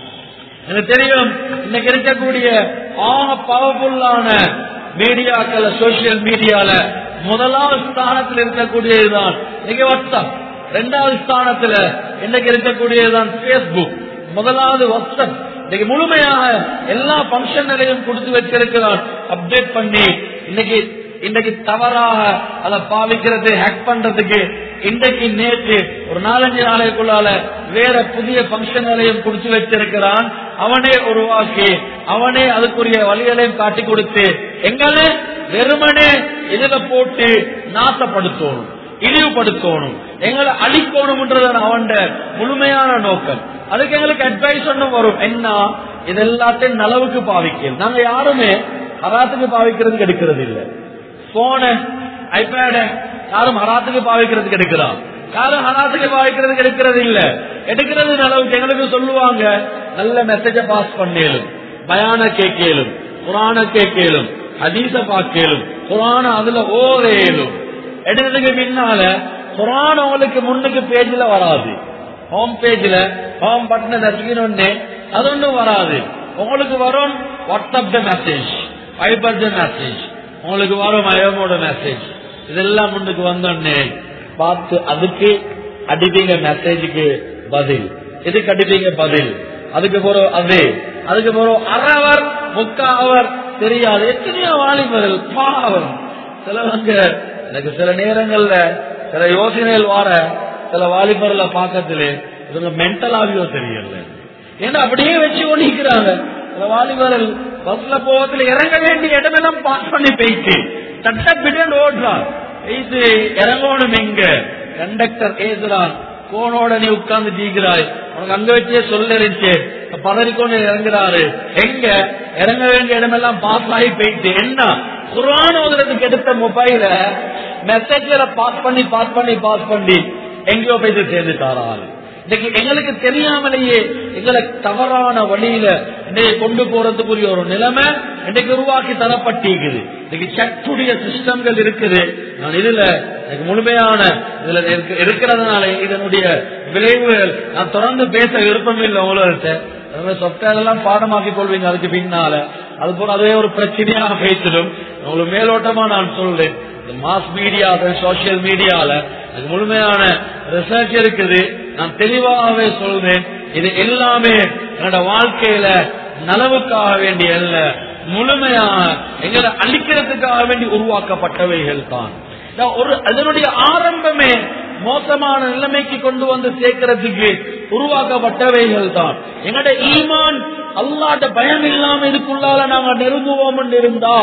எனக்கு தெரியும் இன்னைக்கு இருக்கக்கூடிய ஆக பவர்ஃபுல்லான மீடியாக்கள் சோசியல் மீடியால முதலாவது ஸ்தானத்தில் இருக்கக்கூடியதுதான் இன்னைக்கு வாட்ஸ்அப் இரண்டாவது ஸ்தானத்துல இன்னைக்கு இருக்கக்கூடியதுதான் பேஸ்புக் முதலாவது வாட்ஸ்அப் இன்னைக்கு முழுமையாக எல்லா பங்கன்களையும் கொடுத்து வச்சிருக்கிறான் அப்டேட் பண்ணி இன்னைக்கு இன்னைக்கு தவறாக அதை பாவிக்கிறது ஹேக் பண்றதுக்கு இன்றைக்கு நேற்று ஒரு நாலஞ்சு நாளைக்குள்ளால வேற புதிய பங்கன்களையும் குடிச்சு வச்சிருக்கிறான் அவனே உருவாக்கி அவனே அதுக்குரிய வழிகளையும் காட்டி கொடுத்து எங்களை வெறுமனே இதுல போட்டு நாசப்படுத்தணும் இழிவுபடுத்தணும் எங்களை அழிக்கணும்ன்றது அவன் முழுமையான நோக்கம் அதுக்கு எங்களுக்கு அட்வைஸ் ஒன்றும் வரும் என்ன இது எல்லாத்தையும் நலவுக்கு பாவிக்கும் நாங்க யாருமே ஹராத்துக்கு பாவிக்கிறதுக்கு எடுக்கிறது இல்லை போன ஐபேட யாரும் ஹராத்துக்கு பாவிக்கிறதுக்கு எடுக்கிறான் யாரும் ஹராத்துக்கு பாவிக்கிறதுக்கு எடுக்கிறது இல்ல எடுக்கிறது அளவுக்கு எங்களுக்கு சொல்லுவாங்க நல்ல மெசேஜ பாஸ் பண்ணேலும் பயான கேட்கலும் குரான கேட்கலும் ஹதீச பார்க்கலும் குரான அதுல ஓதேலும் எடுக்கிறதுக்கு பின்னால குரான் உங்களுக்கு முன்னுக்கு பேஜ்ல வராது ஹோம் பேஜ்ல ஹோம் பட்டனை நசுக்கினோடனே அது ஒன்றும் வராது உங்களுக்கு வரும் வாட்ஸ்அப் மெசேஜ் வைபர் மெசேஜ் உங்களுக்கு வரும் அயோமோட மெசேஜ் இதெல்லாம் முன்னுக்கு வந்தோடனே பார்த்து அதுக்கு அடிப்பீங்க மெசேஜுக்கு பதில் இதுக்கு அடிப்பீங்க பதில் அதுக்கு போறோம் அது அதுக்கு போறோம் அறவர் முக்கா அவர் தெரியாது எத்தனையோ வாலிபர்கள் பாவம் சிலவங்க எனக்கு சில நேரங்கள்ல சில யோசனைகள் வார சில வாலிபர்ல பாக்கத்துல இவங்க மென்டல் ஆவியோ தெரியல ஏன்னா அப்படியே வச்சு ஒழிக்கிறாங்க சில வாலிபர்கள் பஸ்ல போகத்துல இறங்க வேண்டிய இடமெல்லாம் பாஸ் பண்ணி போயிட்டு தட்ட பிடின்னு ஓடுறான் இது இறங்கணும் எங்க கண்டக்டர் ஏசுறான் போனோட நீ உட்கார்ந்து தீக்கிறாய் உனக்கு அங்க வச்சே சொல்ல இருந்துச்சு பதறிக்கொண்டு இறங்குறாரு எங்க இறங்க வேண்டிய இடமெல்லாம் பாஸ் ஆகி போயிட்டு என்ன குரான் ஓதுறதுக்கு எடுத்த மொபைல மெசேஜ்ல பாஸ் பண்ணி பாஸ் பண்ணி பாஸ் பண்ணி எங்கேயோ போயிட்டு சேர்ந்துட்டாரா இன்னைக்கு எங்களுக்கு தெரியாமலேயே எங்களை தவறான வழியில இன்னைக்கு கொண்டு போறதுக்குரிய ஒரு நிலைமை இன்னைக்கு உருவாக்கி தரப்பட்டிருக்குது இன்னைக்கு சட்டுடைய சிஸ்டம்கள் இருக்குது நான் இதுல எனக்கு முழுமையான இதுல இருக்க- இருக்கிறதுனால இதனுடைய விளைவுகள் நான் தொடர்ந்து பேச விருப்பம் இல்லை உங்கள்கிட்ட சாஃப்ட்வேர் எல்லாம் பாடமாக்கி கொள்வீங்க அதுக்கு பின்னால அது போல அதே ஒரு பிரச்சனையாக பேசிடும் உங்களுக்கு மேலோட்டமா நான் சொல்றேன் இந்த மாஸ் மீடியா சோசியல் மீடியால அது முழுமையான ரிசர்ச் இருக்குது நான் தெளிவாகவே சொல்றேன் இது எல்லாமே என்னோட வாழ்க்கையில நலவுக்காக வேண்டிய அல்ல முழுமையாக எங்களை அழிக்கிறதுக்காக வேண்டி உருவாக்கப்பட்டவைகள் தான் நான் ஒரு அதனுடைய ஆரம்பமே மோசமான நிலைமைக்கு கொண்டு வந்து சேர்க்கிறதுக்கு உருவாக்கப்பட்டவைகள் தான் எங்கட ஈமான் அல்லாட்ட பயம் இல்லாம இதுக்குள்ளால நாங்க நெருங்குவோம் இருந்தா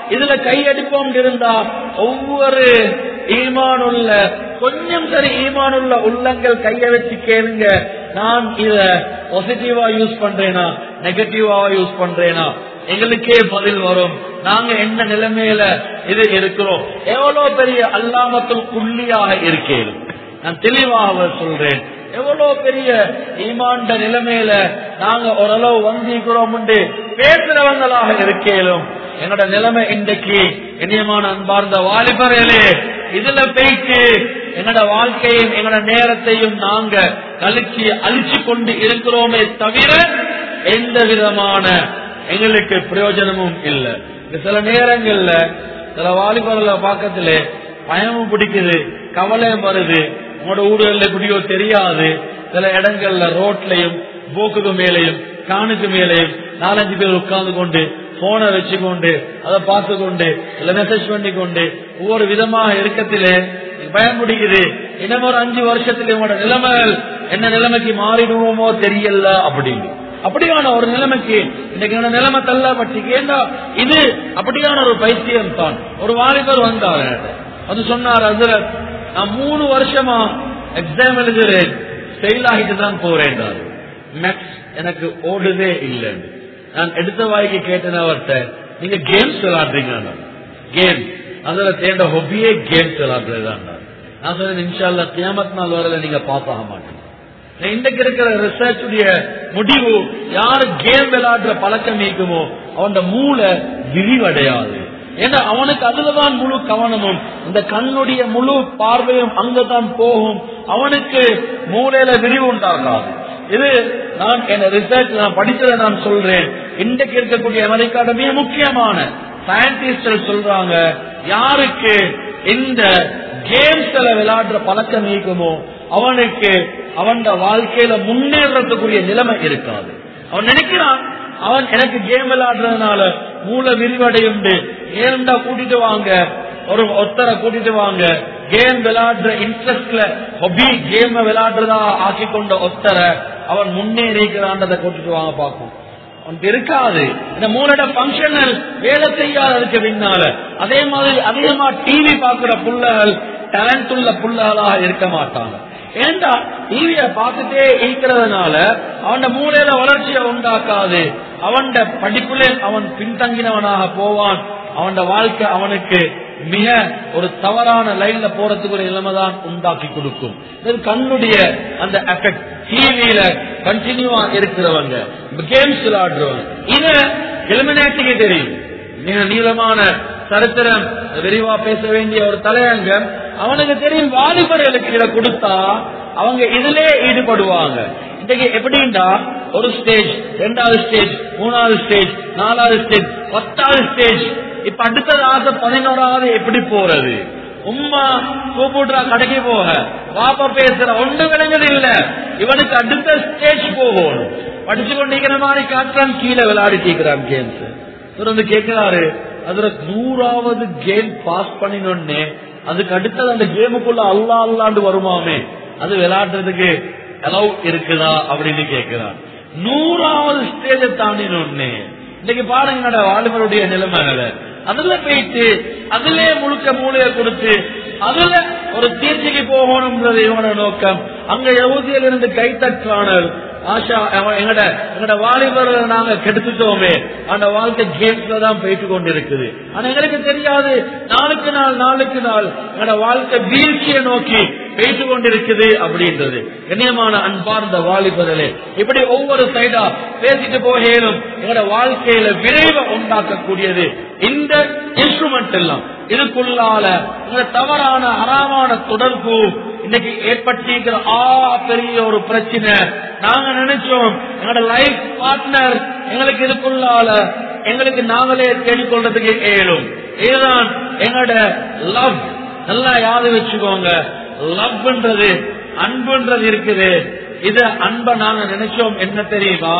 இதுல கையடிப்போம் இருந்தா ஒவ்வொரு ஈமானுள்ள கொஞ்சம் சரி ஈமானுள்ள உள்ளங்கள் கைய வச்சு கேளுங்க நான் இத பாசிட்டிவா யூஸ் பண்றேனா நெகட்டிவா யூஸ் பண்றேனா எங்களுக்கே பதில் வரும் நாங்க என்ன நிலைமையில இது இருக்கிறோம் எவ்வளவு பெரிய அல்லாமத்துல் குள்ளியாக இருக்கேன் நான் தெளிவாக சொல்றேன் எவ்வளவு பெரிய ஈமாண்ட நிலைமையில நாங்க ஓரளவு வந்திருக்கிறோம் பேசுறவங்களாக இருக்கேலும் என்னோட நிலைமை இன்றைக்கு இனியமான அன்பார்ந்த வாலிபர்களே இதுல போயிட்டு எங்களோட வாழ்க்கையும் எங்களோட நேரத்தையும் நாங்க கழிச்சு அழிச்சு கொண்டு இருக்கிறோமே தவிர எந்த விதமான எங்களுக்கு பிரயோஜனமும் இல்லை சில நேரங்கள்ல சில வாலிபர்களை பக்கத்துல பயமும் பிடிக்குது கவலையும் வருது உங்களோட ஊடுகள்ல எப்படியோ தெரியாது சில இடங்கள்ல ரோட்லயும் போக்குக்கு மேலையும் காணுக்கு மேலையும் நாலஞ்சு பேர் உட்கார்ந்து கொண்டு போனை வச்சுக்கொண்டு அதை பார்த்து கொண்டு இல்ல மெசேஜ் பண்ணி கொண்டு ஒவ்வொரு விதமாக இருக்கத்திலே பயம் பிடிக்குது இன்னும் ஒரு அஞ்சு வருஷத்துல உங்களோட நிலைமைகள் என்ன நிலைமைக்கு மாறிடுவோமோ தெரியல அப்படின்னு அப்படியான ஒரு நிலைமைக்கு இன்னைக்கு என்னோட நிலைமை தள்ளப்பட்டு ஏண்டா இது அப்படியான ஒரு பைத்தியம் தான் ஒரு வாலிபர் வந்தார் அது சொன்னார் அதுல நான் மூணு வருஷமா எக்ஸாம் எழுதுறேன் ஃபெயில் ஆகிட்டு தான் போறேன் மேக்ஸ் எனக்கு ஓடுதே இல்லைன்னு நான் எடுத்த வாய்க்கு கேட்டேன் அவர்கிட்ட நீங்க கேம்ஸ் விளையாடுறீங்க கேம் அதுல தேண்ட ஹொபியே கேம்ஸ் விளையாடுறதுதான் நான் சொன்னேன் இன்ஷால்ல கியாமத் நாள் வரல நீங்க பாஸ் ஆக மாட்டீங்க இன்றைக்கு இருக்கிற ரிசர்ச் உடைய முடிவு யாரு கேம் விளையாடுற பழக்கம் நீக்குமோ அவன் மூளை விரிவடையாது ஏன்னா அவனுக்கு அதுலதான் முழு கவனமும் இந்த கண்ணுடைய முழு பார்வையும் அங்கதான் போகும் அவனுக்கு மூளையில விரிவு உண்டாகாது இது நான் என் ரிசர்ச் நான் படிச்சதை நான் சொல்றேன் இன்றைக்கு இருக்கக்கூடிய அமெரிக்காட மிக முக்கியமான சயின்டிஸ்ட் சொல்றாங்க யாருக்கு இந்த கேம்ஸ்ல விளையாடுற பழக்கம் நீக்குமோ அவனுக்கு அவன் வாழ்க்கையில முன்னேறத்துக்குரிய நிலைமை இருக்காது அவன் நினைக்கிறான் அவன் எனக்கு கேம் விளையாடுறதுனால மூல விரிவடையுண்டு ஏன்டா கூட்டிட்டு வாங்க ஒரு ஒருத்தரை கூட்டிட்டு வாங்க கேம் விளையாடுற இன்ட்ரெஸ்ட்ல ஹொபி கேம் விளையாடுறதா ஆக்கி கொண்ட ஒருத்தரை அவன் முன்னேறிக்கிறான்றதை கூட்டிட்டு வாங்க பார்க்கும் அவனுக்கு இருக்காது இந்த மூலோட பங்கனல் வேலை செய்யாததுக்கு பின்னால அதே மாதிரி அதிகமா டிவி பாக்குற புள்ளகள் டேலண்ட் உள்ள புள்ளகளாக இருக்க மாட்டாங்க ஏண்டா டிவிய பார்த்துட்டே இருக்கிறதுனால அவன் மூளையில வளர்ச்சியை உண்டாக்காது அவன் படிப்புல அவன் பின்தங்கினவனாக போவான் அவன் வாழ்க்கை அவனுக்கு மிக ஒரு தவறான லைன்ல போறதுக்கு ஒரு நிலைமை தான் உண்டாக்கி கொடுக்கும் இது கண்ணுடைய அந்த எஃபெக்ட் டிவியில கண்டினியூவா இருக்கிறவங்க கேம்ஸ் விளையாடுறவங்க இத எலிமினேட்டிக்கு தெரியும் மிக நீளமான சரித்திரம் விரிவா பேச வேண்டிய ஒரு தலையங்கம் அவனுக்கு தெரியும் வாலிபர்களுக்கு இதை கொடுத்தா அவங்க இதுலே ஈடுபடுவாங்க இன்னைக்கு எப்படின்னா ஒரு ஸ்டேஜ் ரெண்டாவது ஸ்டேஜ் மூணாவது ஸ்டேஜ் நாலாவது ஸ்டேஜ் பத்தாவது ஸ்டேஜ் இப்ப அடுத்தது ஆசை பதினோராவது எப்படி போறது உம்மா கூப்பிடுறா கடைக்கு போக பாப்பா பேசுற ஒன்று விலங்குது இல்ல இவனுக்கு அடுத்த ஸ்டேஜ் போகணும் படிச்சு கொண்டிருக்கிற மாதிரி காட்டுறான் கீழே விளையாடிட்டு இருக்கிறான் கேம்ஸ் தொடர்ந்து கேட்கிறாரு அதுல நூறாவது கேம் பாஸ் பண்ணினோடனே அதுக்கு அடுத்தது அந்த கேமுக்குள்ள அல்லா அல்லாண்டு வருமாமே அது விளையாடுறதுக்கு அலவ் இருக்குதா அப்படின்னு கேட்கிறான் நூறாவது ஸ்டேஜ தாண்டினோடனே இன்னைக்கு பாருங்க வாலிபருடைய நிலைமை அதுல போயிட்டு அதுல முழுக்க மூளைய கொடுத்து அதுல ஒரு தீர்ச்சிக்கு போகணும்ன்றது இவனோட நோக்கம் அங்க யகுதியில இருந்து கைத்தற்றானல் ஆஷா எங்கட எங்கட வாலிபர்களை நாங்க கெடுத்துட்டோமே அந்த வாழ்க்கை கேம்ஸ்ல தான் போயிட்டு கொண்டு இருக்குது ஆனா எங்களுக்கு தெரியாது நாளுக்கு நாள் நாளுக்கு நாள் எங்கட வாழ்க்கை வீழ்ச்சியை நோக்கி போயிட்டு கொண்டிருக்குது அப்படின்றது கண்ணியமான அன்பார்ந்த வாலிபர்களே இப்படி ஒவ்வொரு சைடா பேசிட்டு போகலும் எங்கட வாழ்க்கையில விரைவை உண்டாக்கக்கூடியது இந்த இன்ஸ்ட்ருமெண்ட் எல்லாம் இதுக்குள்ளால இந்த தவறான அறாமான தொடர்பு இன்னைக்கு ஏற்பட்டிருக்கிற ஆ பெரிய ஒரு பிரச்சனை நாங்க நினைச்சோம் எங்களோட லைஃப் பார்ட்னர் எங்களுக்கு இதுக்குள்ளால எங்களுக்கு நாங்களே தேடிக்கொள்றதுக்கு ஏழும் இதுதான் எங்களோட லவ் நல்லா யாது வச்சுக்கோங்க லவ்ன்றது அன்புன்றது இருக்குது இது அன்பை நாங்க நினைச்சோம் என்ன தெரியுமா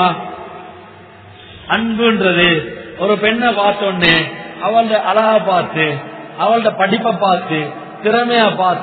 அன்புன்றது ஒரு பெண்ணை பார்த்தோன்னே அவளோட அழகா பார்த்து அவளோட படிப்பை பார்த்து திறமையா பார்த்து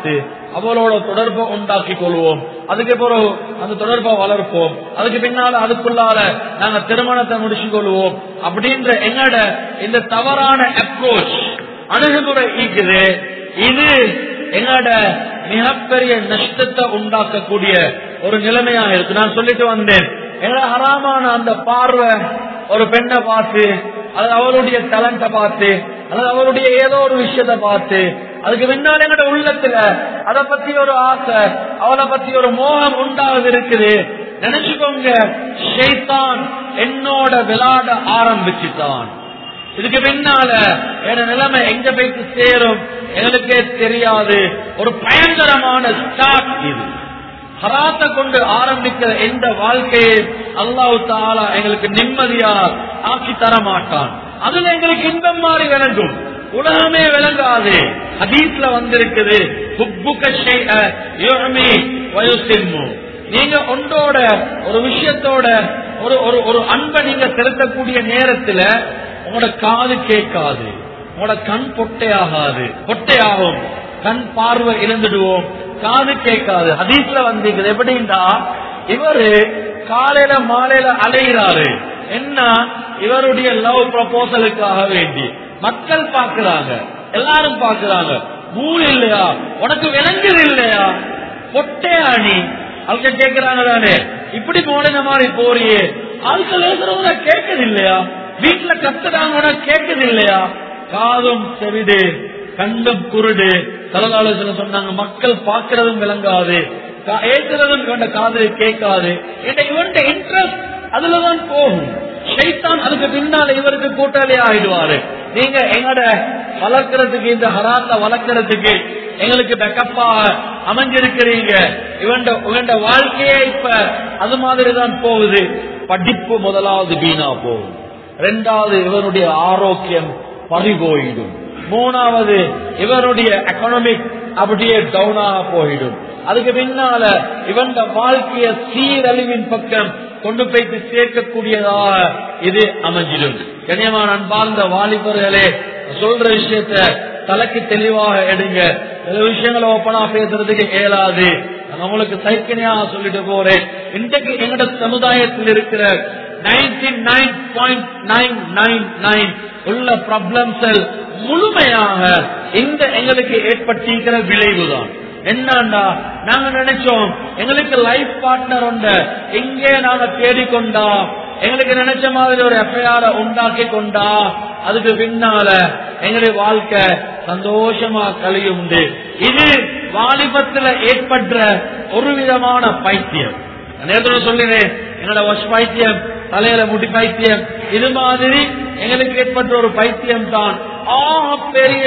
அவளோட தொடர்பை உண்டாக்கி கொள்வோம் அதுக்கு பிறகு அந்த தொடர்பை வளர்ப்போம் அதுக்கு பின்னால அதுக்குள்ளால நாங்க திருமணத்தை முடிச்சு கொள்வோம் அப்படின்ற எங்கட இந்த தவறான அப்ரோச் அணுகுமுறை இருக்குது இது எங்கட மிகப்பெரிய நஷ்டத்தை உண்டாக்கக்கூடிய ஒரு நிலைமையா இருக்கு நான் சொல்லிட்டு வந்தேன் எங்களை ஹராமான அந்த பார்வை ஒரு பெண்ணை பார்த்து அது அவருடைய டேலண்ட பார்த்து அல்லது அவருடைய ஏதோ ஒரு விஷயத்தை பார்த்து அதுக்கு பின்னால எங்கட உள்ளத்துல அதை பத்தி ஒரு ஆசை அவளை பத்தி ஒரு மோகம் உண்டாவது இருக்குது நினைச்சுக்கோங்க ஷைத்தான் என்னோட விளையாட ஆரம்பிச்சுட்டான் இதுக்கு பின்னால என் நிலைமை எங்க போயிட்டு சேரும் எங்களுக்கே தெரியாது ஒரு பயங்கரமான ஸ்டார்ட் இது ஹராத்தை கொண்டு ஆரம்பிக்கிற எந்த வாழ்க்கையை அல்லாஹு தாலா எங்களுக்கு நிம்மதியா ஆக்கி தர மாட்டான் அதுல எங்களுக்கு இன்பம் மாறி விளங்கும் உலகமே விளங்காது ஹதீஸ்ல வந்திருக்குது ஹுப்புக ஷைஅ யுஅமி வயுசிம்மு. நீங்க ஒன்றோட ஒரு விஷயத்தோட ஒரு ஒரு ஒரு அன்பை நீங்க செலுத்தக்கூடிய நேரத்துல உங்களோட காது கேட்காது உங்களோட கண் பொட்டையாகாது பொட்டையாகும் கண் பார்வை இழந்துடுவோம் காது கேட்காது ஹதீஸ்ல வந்திருக்குது எப்படின்னா இவரு காலையில மாலையில அலைகிறாரு என்ன இவருடைய லவ் ப்ரப்போசலுக்காக வேண்டி மக்கள் பாக்குறாங்க எல்லாரும் பாக்குறாங்க மூள் இல்லையா உனக்கு விலங்குது இல்லையா பொட்டையா நீ அவங்க கேக்குறாங்க தானே இப்படி போன மாதிரி போறியே ஆட்கள் எழுதுறவங்க கேட்கது இல்லையா வீட்டுல கத்துறாங்க உனக்கு கேட்கது இல்லையா காதும் செவிடு கண்டும் குருடு தலகாலத்துல சொன்னாங்க மக்கள் பார்க்கறதும் விளங்காது கா- ஏத்துறதும் இவன் காது கேட்காது இவன் இன்ட்ரெஸ்ட் அதுலதான் போகும் ஷைத்தான் அதுக்கு பின்னால இவருக்கு கூட்டாளி ஆயிடுவாரு நீங்க எங்கட வளர்க்கறதுக்கு இந்த ஹராத்த வளர்க்கறதுக்கு எங்களுக்கு பேக்கப்பா அமைஞ்சிருக்கிறீங்க இவன் இவன் வாழ்க்கையே இப்ப அது மாதிரி தான் போகுது படிப்பு முதலாவது வீணா போகும் ரெண்டாவது இவனுடைய ஆரோக்கியம் பறிபோயிடும் மூணாவது இவனுடைய எக்கனாமிக் அப்படியே டவுனாக போயிடும் அதுக்கு பின்னால இவன் வாழ்க்கைய சீரழிவின் பக்கம் கொண்டு போய்த்து சேர்க்கக்கூடியதாக இது அமைஞ்சிடும் கனியமான அன்பார்ந்த வாலிபர்களே சொல்ற விஷயத்த தலைக்கு தெளிவாக எடுங்க சில விஷயங்களை ஓப்பனா பேசுறதுக்கு இயலாது நான் உங்களுக்கு சைக்கிணையா சொல்லிட்டு போறேன் இன்றைக்கு எங்கட சமுதாயத்தில் இருக்கிற ninety nine point nine nine nine உள்ள ப்ராப்ளம்ஸ் முழுமையாக இந்த எங்களுக்கு ஏற்பட்டிருக்கிற விளைவுதான் என்னண்டா நாங்க நினைச்சோம் எங்களுக்கு லைஃப் பார்ட்னர் உண்டு எங்கே நாங்க தேடிக்கொண்டா எங்களுக்கு நினைச்ச மாதிரி ஒரு எஃப்ஐஆர் உண்டாக்கி கொண்டா அதுக்கு பின்னால எங்களுடைய வாழ்க்கை சந்தோஷமா கழியுண்டு இது வாலிபத்துல ஏற்பட்ட ஒரு விதமான பைத்தியம் நான் நேரத்தோட சொல்லினேன் என்னோட வஷ் பைத்தியம் தலையில முடி பைத்தியம் இது மாதிரி எங்களுக்கு ஏற்பட்ட ஒரு பைத்தியம் தான் ஆக பெரிய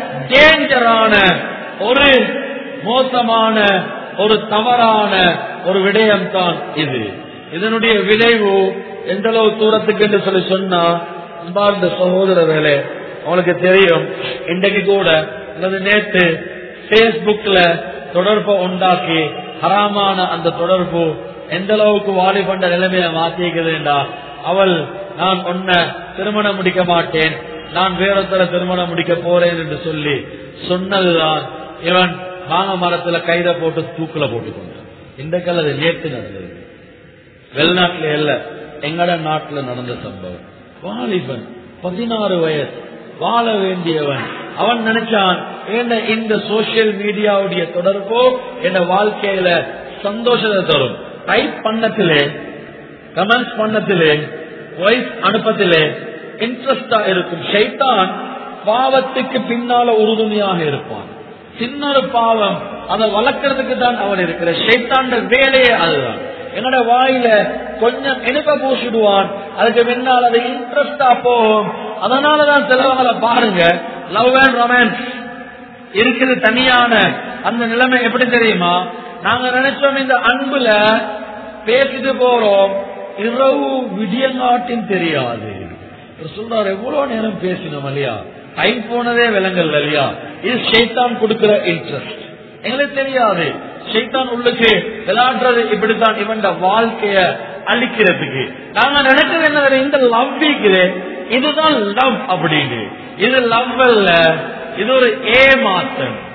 டேஞ்சரான ஒரு மோசமான ஒரு தவறான ஒரு விடயம் தான் இது இதனுடைய விளைவு எந்த அளவு தூரத்துக்கு என்று சொல்லி சொன்னா அன்பார்ந்த சகோதரர்களே அவங்களுக்கு தெரியும் இன்றைக்கு கூட அல்லது நேத்து பேஸ்புக்ல தொடர்பை உண்டாக்கி ஹராமான அந்த தொடர்பு எந்த அளவுக்கு வாலிபண்ட நிலைமைய மாத்திக்குதுண்டா அவள் நான் உன்னை திருமணம் முடிக்க மாட்டேன் நான் வேறொருத்தர திருமணம் முடிக்க போறேன் என்று சொல்லி சொன்னதுதான் இவன் மாங்க மரத்துல கைத போட்டு தூக்குல போட்டு கொண்டான் இந்த கலது நேற்று நடந்தது வெளிநாட்டுல இல்ல எங்கட நாட்டுல நடந்த சம்பவம் வாலிபன் பதினாறு வயசு வாழ வேண்டியவன் அவன் நினைச்சான் என்ன இந்த சோசியல் மீடியாவுடைய தொடர்போ என் வாழ்க்கையில சந்தோஷத்தை தரும் டைப் பண்ணத்திலே கமெண்ட்ஸ் பண்ணத்திலே வாய்ஸ் அனுப்பத்திலே இன்ட்ரெஸ்டா இருக்கும் ஷைத்தான் பாவத்துக்கு பின்னால உறுதுணையாக இருப்பான் சின்ன ஒரு பாவம் அதை வளர்க்கறதுக்கு தான் அவன் இருக்கிற ஷைத்தாண்ட வேலையே அதுதான் என்னோட வாயில கொஞ்சம் இனிப்ப பூசிடுவான் அதுக்கு பின்னால் அது இன்ட்ரெஸ்டா போகும் அதனாலதான் சிலவங்களை பாருங்க லவ் அண்ட் ரொமான்ஸ் இருக்குது தனியான அந்த நிலைமை எப்படி தெரியுமா நாங்க நினைச்சோம் இந்த அன்புல பேசிட்டு போறோம் இரவு விடியங்காட்டின் தெரியாது இவர் சொல்றாரு எவ்வளவு நேரம் பேசினோம் இல்லையா டைம் போனதே விலங்கல் இல்லையா இது ஷைத்தான் கொடுக்கிற இன்ட்ரெஸ்ட் எங்களுக்கு தெரியாது ஷைத்தான் உள்ளுக்கு விளையாடுறது இப்படித்தான் இவன் வாழ்க்கைய அழிக்கிறதுக்கு நாங்க நினைக்கிறது என்ன தெரியும்? இந்த லவ் இருக்குது இதுதான் லவ் அப்படின்னு இது லவ் அல்ல இது ஒரு ஏமாற்றம்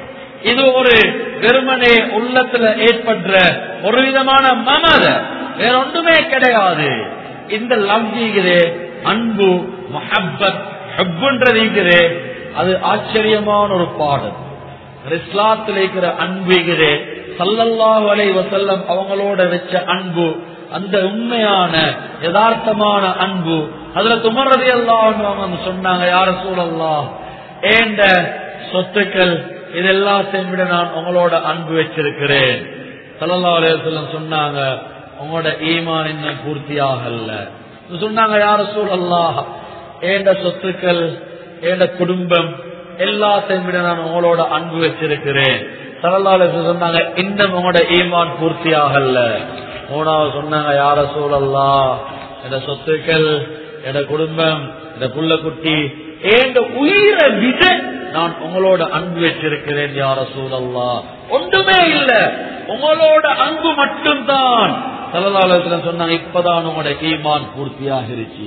இது ஒரு வெறுமனே உள்ளத்துல ஏற்படுற ஒரு விதமான மமத வேற ஒன்றுமே கிடையாது இந்த லவ் இருக்குது அன்பு மஹப்பத் ஹப்புன்றது இருக்குது அது ஆச்சரியமான ஒரு பாடல் இஸ்லாத்தில் இருக்கிற அன்பு இருக்குது சல்லல்லாஹு அலைஹி வஸல்லம் அவங்களோட வச்ச அன்பு அந்த உண்மையான யதார்த்தமான அன்பு அதுல துமரதி எல்லாம் சொன்னாங்க யார சூழல்லாம் ஏண்ட சொத்துக்கள் இது எல்லாத்தையும் விட நான் உங்களோட அன்பு வச்சிருக்கிறேன் சல்லல்லாஹு அலைஹி வஸல்லம் சொன்னாங்க உங்களோட ஈமான் இன்னும் பூர்த்தியாகல சொன்னாங்க யார சூழல்லாம் ஏண்ட சொத்துக்கள் ஏண்ட குடும்பம் எல்லாத்தையும் விட நான் உங்களோட அன்பு வச்சிருக்கிறேன் சரலால சொன்னாங்க இன்னும் உங்களோட ஈமான் பூர்த்தியாகல மூணாவது சொன்னாங்க யார சூழல்லா என் சொத்துக்கள் என் குடும்பம் இந்த புள்ள குட்டி ஏண்ட உயிரை விட நான் உங்களோட அன்பு வச்சிருக்கிறேன் யார சூழல்லா ஒன்றுமே இல்ல உங்களோட அன்பு மட்டும்தான் சரலாலயத்துல சொன்னாங்க இப்பதான் உங்களோட ஈமான் பூர்த்தியாகிருச்சு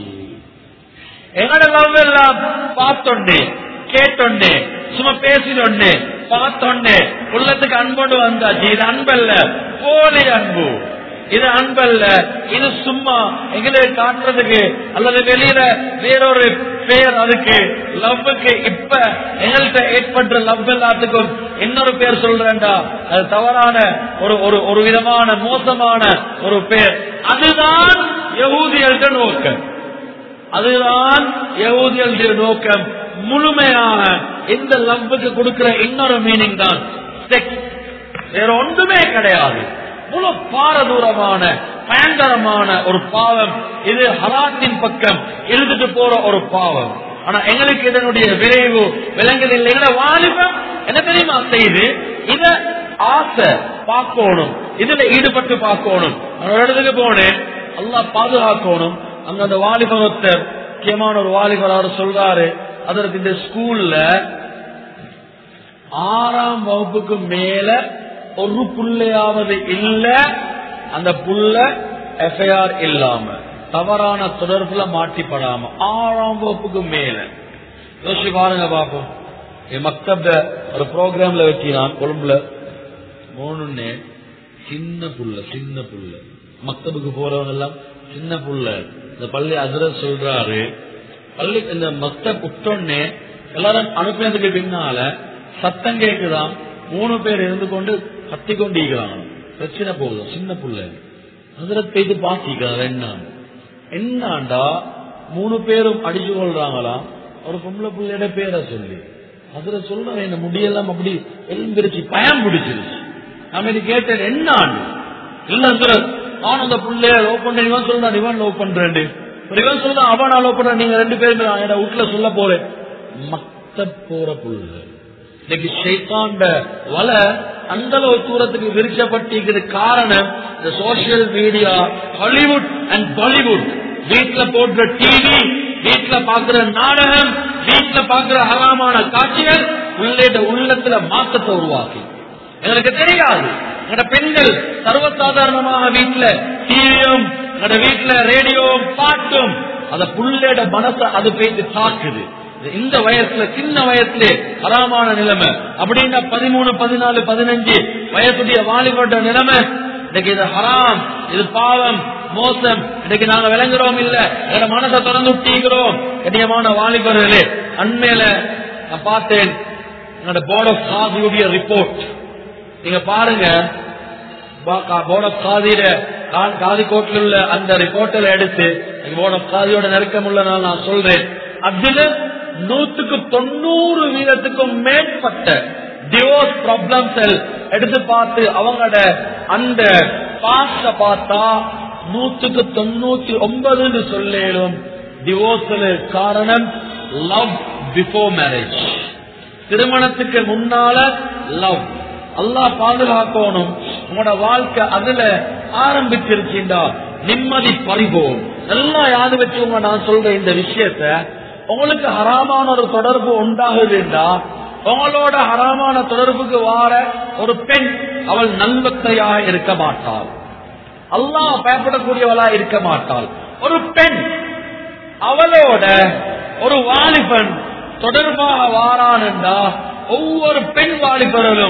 எங்கட லவ் எல்லாம் பார்த்தோன்னே கேட்டோன்னே சும்மா பேசினோன்னே பார்த்தோன்னே உள்ளத்துக்கு அன்போடு வந்தாச்சு இது அன்பல்ல போலி அன்பு இது அன்பல்ல இது சும்மா எங்களுக்கு காட்டுறதுக்கு அல்லது வெளியில வேறொரு பேர் அதுக்கு லவ்வுக்கு இப்ப எங்கள்கிட்ட ஏற்பட்ட லவ் எல்லாத்துக்கும் இன்னொரு பேர் சொல்றேன்டா அது தவறான ஒரு ஒரு ஒரு விதமான மோசமான ஒரு பேர் அதுதான் யகூதியல்ட நோக்கம் அதுதான் யகூதியல்ட நோக்கம் முழுமையான இந்த லவ்வுக்கு கொடுக்கிற இன்னொரு மீனிங் தான் செக்ஸ் வேற ஒன்றுமே கிடையாது முழு பாரதூரமான பயங்கரமான ஒரு பாவம் இது ஹராத்தின் பக்கம் இழுத்துட்டு போற ஒரு பாவம் ஆனா எங்களுக்கு இதனுடைய விரைவு விலங்குதில்லை எங்களை வாலிபம் என்ன தெரியுமா செய்து இத ஆசை பார்க்கணும் இதுல ஈடுபட்டு பார்க்கணும் நான் ஒரு இடத்துக்கு போனேன் எல்லாம் பாதுகாக்கணும் அங்க அந்த வாலிபகத்தர் முக்கியமான ஒரு வாலிபர் அவர் சொல்றாரு அதற்கு இந்த ஸ்கூல்ல ஆறாம் வகுப்புக்கு மேல ஒரு புள்ளையாவது இல்ல அந்த புள்ள எஃப்ஐஆர் இல்லாம தவறான தொடர்புல மாட்டிப்படாம ஆறாம் வகுப்புக்கு மேல யோசிச்சு பாருங்க பாப்போம் என் மக்தப ஒரு ப்ரோக்ராம்ல வச்சினான் கொழும்புல மூணுன்னு சின்ன புள்ள சின்ன புள்ள மக்தபுக்கு போறவங்க எல்லாம் சின்ன புள்ள இந்த பள்ளி அதிர சொல்றாரு பள்ளி இந்த மக்தப் விட்டோன்னே எல்லாரும் அனுப்பினதுக்கு பின்னால சத்தம் கேக்குதான் மூணு பேர் இருந்து கொண்டு கத்தி கொண்டிருக்கிறாங்க பிரச்சனை போகுது சின்ன புள்ள அதிர போயிட்டு பாத்திக்கிறார் என்ன என்னாண்டா மூணு பேரும் அடிச்சு கொள்றாங்களாம் ஒரு பொம்பளை பிள்ளையோட பேரை சொல்லி அதுல சொல்றேன் என்ன முடியெல்லாம் அப்படி எலும்பிரிச்சு பயம் பிடிச்சிருச்சு நாம இது கேட்டேன் என்ன ஆண்டு இல்ல சார் நான் அந்த புள்ளைய லவ் பண்றேன் இவன் சொல்றான் இவன் லவ் பண்றேன் இவன் சொல்றான் அவன் நான் லவ் பண்றேன் நீங்க ரெண்டு பேரும் என் வீட்டுல சொல்ல போறேன் மத்த போற புள்ள இன்னைக்கு ஷைத்தாண்ட வலை அந்த அளவு தூரத்துக்கு விரிச்சப்பட்டிருக்கிறது காரணம் இந்த social media Hollywood and Bollywood வீட்டுல போடுற டிவி வீட்டுல பாக்குற நாடகம் வீட்டுல பாக்குற ஹராமான காட்சிகள் உள்ளேட உள்ளத்துல மாற்றத்தை உருவாக்கி எங்களுக்கு தெரியாது எங்கட பெண்கள் சர்வசாதாரணமாக வீட்டுல டிவியும் எங்கட வீட்டுல ரேடியோவும் பாட்டும் அத புள்ளேட மனசை அது போயிட்டு தாக்குது இந்த வயசுல சின்ன வயசுல ஹராமான நிலைமை அப்படின்னா பதிமூணு பதினாலு பதினஞ்சு வயசுடைய வாலிபட்ட நிலைமை இன்னைக்கு இது ஹராம் இது பாவம் மோசம் இன்னைக்கு நாங்க விளங்குறோம் இல்ல எங்க மனசை திறந்து விட்டீங்கிறோம் கண்ணியமான வாலிபர்களே அண்மையில நான் பார்த்தேன் எங்களோட போர்ட் ஆஃப் காதியுடைய ரிப்போர்ட் நீங்க பாருங்க போர்ட் ஆஃப் காதியில காதிக்கோட்டில் உள்ள அந்த ரிப்போர்ட்டில் எடுத்து போர்ட் ஆஃப் காதியோட நெருக்கம் உள்ள நான் சொல்றேன் அதுல நூத்துக்கு தொண்ணூறு வீதத்துக்கும் மேற்பட்ட டிவோர்ஸ் ப்ராப்ளம்ஸ் எடுத்து பார்த்து அவங்களோட அந்த பாஸ்ட பார்த்தா நூத்துக்கு தொண்ணூத்தி ஒன்பதுன்னு சொல்லும் டிவோர்ஸில் காரணம் லவ் பிஃபோர் மேரேஜ் திருமணத்துக்கு முன்னால லவ் அல்லாஹ் பாதுகாக்கணும் உங்களோட வாழ்க்கை அதுல ஆரம்பிச்சிருச்சுண்டா நிம்மதி பறிபோம் எல்லாம் யாது வச்சுங்க நான் சொல்ற இந்த விஷயத்த உங்களுக்கு ஹராமான ஒரு தொடர்பு உண்டாகுதுண்டா உங்களோட ஹராமான தொடர்புக்கு வார ஒரு பெண் அவள் நல்வத்தையாக இருக்க மாட்டாள் அல்லாஹ் பயப்படக்கூடியவளா இருக்க மாட்டாள் ஒரு பெண் அவளோட ஒரு வாலிபன் தொடர்பாக வாரான்டா ஒவ்வொரு பெண் வாலிபர்களும்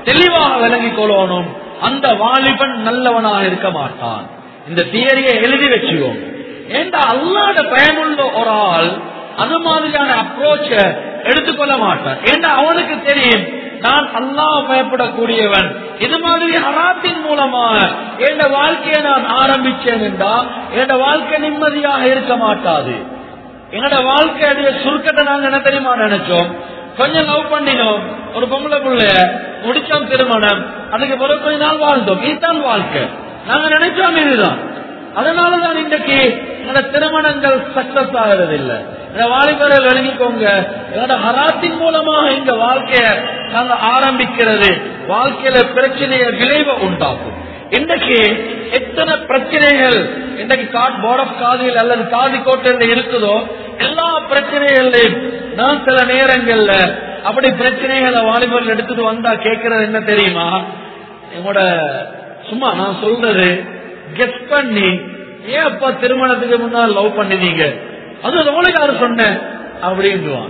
தெளிவாக விளங்கிக் கொள்ளணும் அந்த வாலிபன் நல்லவனாக இருக்க மாட்டான் இந்த தியரியை எழுதி வச்சுக்கோங்க ஏண்டா அல்லாத பயமுள்ள ஒரு ஆள் அது மாதிரியான அப்ரோச்ச எடுத்துக்கொள்ள மாட்டான் ஏண்டா அவனுக்கு தெரியும் நான் அல்லாஹ் பயப்படக்கூடியவன் இது மாதிரி ஹராத்தின் மூலமாக என் வாழ்க்கையை நான் ஆரம்பிச்சேன் என்றா என் வாழ்க்கை நிம்மதியாக இருக்க மாட்டாது எங்களோட வாழ்க்கையுடைய சுருக்கத்தை நாங்க என்ன தெரியுமா நினைச்சோம் கொஞ்சம் லவ் பண்ணினோம் ஒரு பொம்பளை புள்ளைய முடிச்சோம் திருமணம் அதுக்கு பிறகு கொஞ்ச நாள் வாழ்ந்தோம் இதுதான் வாழ்க்கை நாங்க நினைச்சோம் இதுதான் அதனாலதான் இன்றைக்கு எங்களோட திருமணங்கள் சக்சஸ் ஆகிறது இல்ல இந்த வாலிபர்கள் விளங்கிக்கோங்க எங்களோட ஹராத்தின் மூலமாக இந்த வாழ்க்கைய நாங்க ஆரம்பிக்கிறது வாழ்க்கையில பிரச்சனைய விளைவை உண்டாக்கும் இன்றைக்கு எத்தனை பிரச்சனைகள் இன்றைக்கு காட் போர்ட் ஆஃப் காதில் அல்லது காதி கோட்டையில் இருக்குதோ எல்லா பிரச்சனைகளையும் நான் சில நேரங்கள்ல அப்படி பிரச்சனைகளை வாலிபர்கள் எடுத்துட்டு வந்தா கேட்கறது என்ன தெரியுமா என்னோட சும்மா நான் சொல்றது கெட் பண்ணி ஏன் அப்பா திருமணத்துக்கு முன்னால் லவ் பண்ணினீங்க அது உங்களுக்கு யாரு சொன்னேன் அப்படின்னுவான்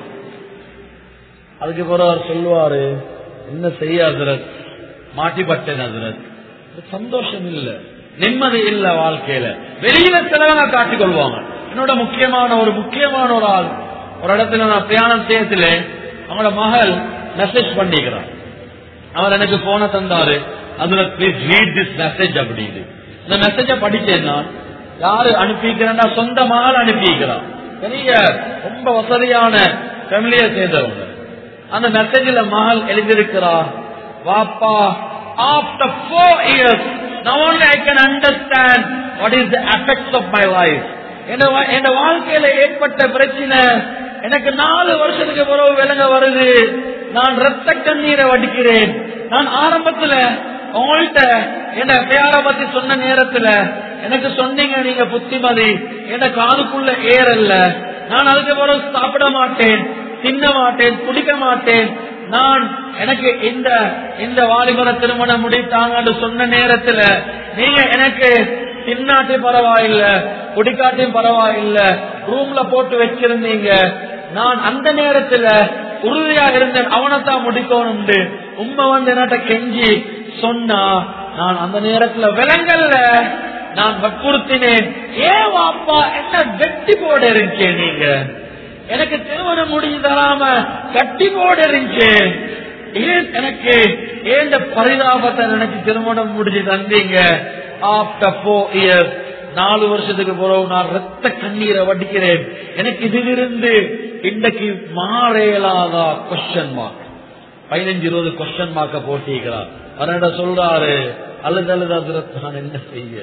அதுக்கு பிறகு அவர் சொல்லுவாரு என்ன செய்ய ஹசரத் மாட்டிப்பட்டேன் ஹசரத் சந்தோஷம் இல்ல நிம்மதி இல்ல வாழ்க்கையில வெளியில சிலவங்க காட்டிக் கொள்வாங்க என்னோட முக்கியமான ஒரு முக்கியமான ஒரு ஆள் ஒரு இடத்துல நான் பிரயாணம் செய்யத்துல அவங்களோட மகள் மெசேஜ் பண்ணிக்கிறான் அவர் எனக்கு போன தந்தாரு அதுல ப்ளீஸ் ரீட் திஸ் மெசேஜ் அப்படின்னு இந்த மெசேஜ படிச்சேன் நான் யாரு அனுப்பிக்கிறேன்னா சொந்த மகள் அனுப்பிக்கிறான் பெரிய ரொம்ப வசதியான ஃபேமிலியை சேர்ந்தவங்க அந்த மெசேஜ்ல மகள் எழுதியிருக்கிறா வாப்பா after four years now only I can understand what is the effects of my life. என் வாழ்க்கையில ஏற்பட்ட பிரச்சனை எனக்கு நாலு வருஷத்துக்கு பிறகு விலங்க வருது நான் ரத்த கண்ணீரை வடிக்கிறேன் நான் ஆரம்பத்துல உங்கள்கிட்ட என்ன பேர பத்தி சொன்ன நேரத்துல எனக்கு சொன்னீங்க நீங்க புத்திமதி என்ன காதுக்குள்ள ஏறல்ல நான் அதுக்கு பிறகு சாப்பிட மாட்டேன் தின்ன மாட்டேன் குடிக்க மாட்டேன் நான் எனக்கு இந்த இந்த வாலிபர திருமணம் முடித்தாங்கன்னு சொன்ன நேரத்துல நீங்க எனக்கு தின்னாட்டி பரவாயில்ல குடிக்காட்டியும் பரவாயில்ல ரூம்ல போட்டு வச்சிருந்தீங்க நான் அந்த நேரத்துல உறுதியா இருந்தேன் அவனைத்தான் முடிக்கணும்னு உண்மை வந்து என்னட்ட கெஞ்சி சொன்னா நான் அந்த நேரத்துல விலங்கல்ல நான் வற்புறுத்தினேன் ஏன் வாப்பா என்ன வெட்டி போட இருந்துச்சே நீங்க எனக்கு திருமணம் முடிஞ்சு தராம கட்டி போட இருந்துச்சு ஏன் எனக்கு ஏன் இந்த பரிதாபத்தை நினைச்சு திருமணம் முடிஞ்சு தந்தீங்க ஆஃப்டர் ஃபோர் இயர்ஸ் நாலு வருஷத்துக்கு பிறகு நான் ரத்த கண்ணீரை வடிக்கிறேன் எனக்கு இதிலிருந்து இன்றைக்கு மாறேலாதா கொஸ்டின் மார்க் பதினஞ்சு இருபது கொஸ்டின் மார்க்க போட்டிக்கிறார் அதனால சொல்றாரு அல்லது அல்லது அதிரத் நான் என்ன செய்ய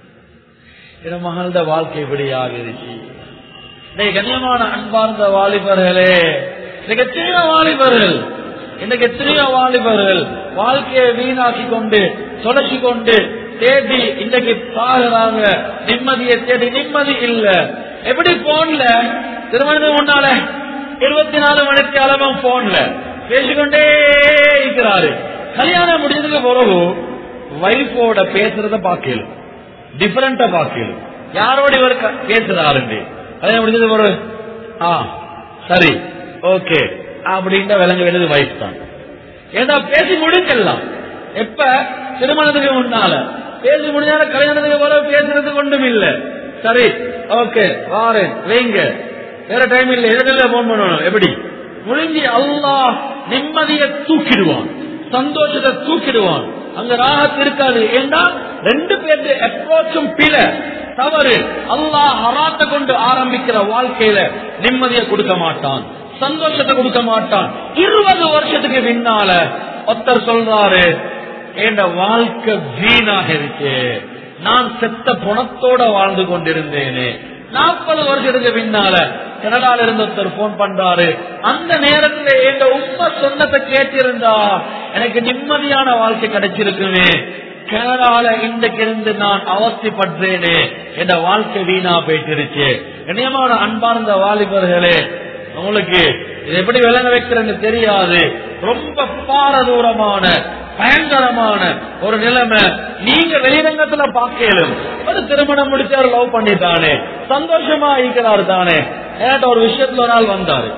என் மகளோட வாழ்க்கை இப்படி ஆகிருச்சு இன்னைக்கு கண்ணியமான அன்பார்ந்த வாலிபர்களே இன்னைக்கு எத்தனையோ வாலிபர்கள் இன்னைக்கு எத்தனையோ வாலிபர்கள் வாழ்க்கையை வீணாக்கி கொண்டு தொடச்சி கொண்டு தேடி இன்னைக்கு பாக்குறாங்க நிம்மதியை தேடி நிம்மதி இல்ல எப்படி போன்ல திருமணத்துக்கு முன்னால இருபத்தி நாலு மணிக்கு அளவும் போன்ல பேசிக்கொண்டே இருக்கிறாரு கல்யாணம் முடிஞ்சதுக்கு பிறகு வைஃபோட பேசுறத பாக்கலும் டிஃபரெண்டா பாக்கலும் யாரோட இவர் க- பேசுறாருண்டு கல்யாணம் முடிஞ்சது ஒரு ஆ சரி ஓகே அப்படின்ற விளங்க வேண்டியது வைஃப் தான் ஏதா பேசி முடிக்கலாம் எப்ப திருமணத்துக்கு முன்னால பேசி முடிஞ்சால கல்யாணத்துக்கு போல பேசுறதுக்கு ஒன்றும் இல்ல சரி ஓகே வாரேன் வைங்க வேற டைம் இல்ல எதுல போன் பண்ணணும் எப்படி முடிஞ்சு அல்லாஹ் நிம்மதியை தூக்கிடுவான் சந்தோஷத்தை தூக்கிடுவான் அங்க ராகத்து இருக்காது ஏன்னா ரெண்டு பேருக்கு அப்ரோச்சும் பில தவறு அல்லாஹ் ஹராத்தை கொண்டு ஆரம்பிக்கிற வாழ்க்கையில நிம்மதியை கொடுக்க மாட்டான் சந்தோஷத்தை கொடுக்க மாட்டான் இருபது வருஷத்துக்கு பின்னால ஒருத்தர் சொல்றாரு என் வாழ்க்கை வீணாக இருக்கு நான் செத்த புணத்தோட வாழ்ந்து கொண்டிருந்தேனே நாற்பது வருஷத்துக்கு பின்னால கனடால இருந்து ஒருத்தர் போன் பண்றாரு அந்த நேரத்துல எங்க உண்மை சொன்னதை கேட்டிருந்தா எனக்கு நிம்மதியான வாழ்க்கை கிடைச்சிருக்குமே கனடால இன்றைக்கு இருந்து நான் அவஸ்தைப்படுறேனே என் வாழ்க்கை வீணா போயிட்டிருச்சு கண்ணியமான அன்பார்ந்த வாலிபர்களே உங்களுக்கு இது எப்படி விளங்க வைக்கிறேன்னு தெரியாது ரொம்ப பாரதூரமான பயங்கரமான ஒரு நிலைமை நீங்க வெளிரங்கத்துல பார்க்கலும் ஒரு திருமணம் முடிச்சாரு லவ் பண்ணிட்டானே சந்தோஷமா இருக்கிறாரு தானே என்கிட்ட ஒரு விஷயத்துல ஒரு நாள் வந்தாரு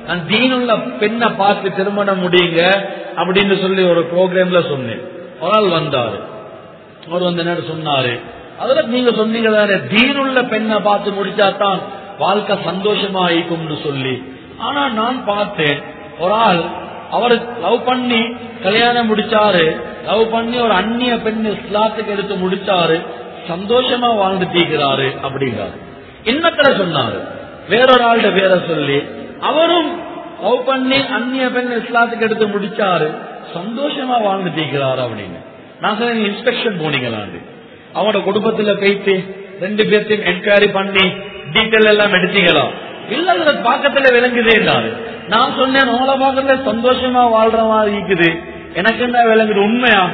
நான் தீனுள்ள பெண்ணை பார்த்து திருமணம் முடியுங்க அப்படின்னு சொல்லி ஒரு ப்ரோக்ராம்ல சொன்னேன் ஒரு ஆள் வந்தாரு அவர் வந்து என்ன சொன்னாரு அதுல நீங்க சொன்னீங்க தானே தீனுள்ள பெண்ணை பார்த்து முடிச்சாதான் வாழ்க்கை சந்தோஷமா இருக்கும்னு சொல்லி ஆனா நான் பார்த்தேன் ஒரு ஆள் அவர் லவ் பண்ணி கல்யாணம் முடிச்சாரு லவ் பண்ணி ஒரு அந்நிய பெண் இஸ்லாத்துக்கு எடுத்து முடிச்சாரு சந்தோஷமா வாழ்ந்துட்டீங்கிறாரு அப்படிங்கிறாரு இன்னத்துல சொன்னாரு வேறொரு ஆள்கிட்ட பேர சொல்லி அவரும் லவ் பண்ணி அந்நிய பெண் இஸ்லாத்துக்கு எடுத்து முடிச்சாரு சந்தோஷமா வாழ்ந்துட்டீங்கிறாரு அப்படின்னு நான் சொன்னேன் இன்ஸ்பெக்ஷன் போனீங்களாண்டு அவனோட குடும்பத்துல போயிட்டு ரெண்டு பேர்த்தையும் என்கொயரி பண்ணி டீட்டெயில் எல்லாம் எடுத்தீங்களா இல்ல அதுல பாக்கத்துல விளங்குதே நான் சொன்னேன் உங்களை பாக்கத்துல சந்தோஷமா வாழ்ற மாதிரி இருக்குது எனக்கு என்ன விளங்குது உண்மையா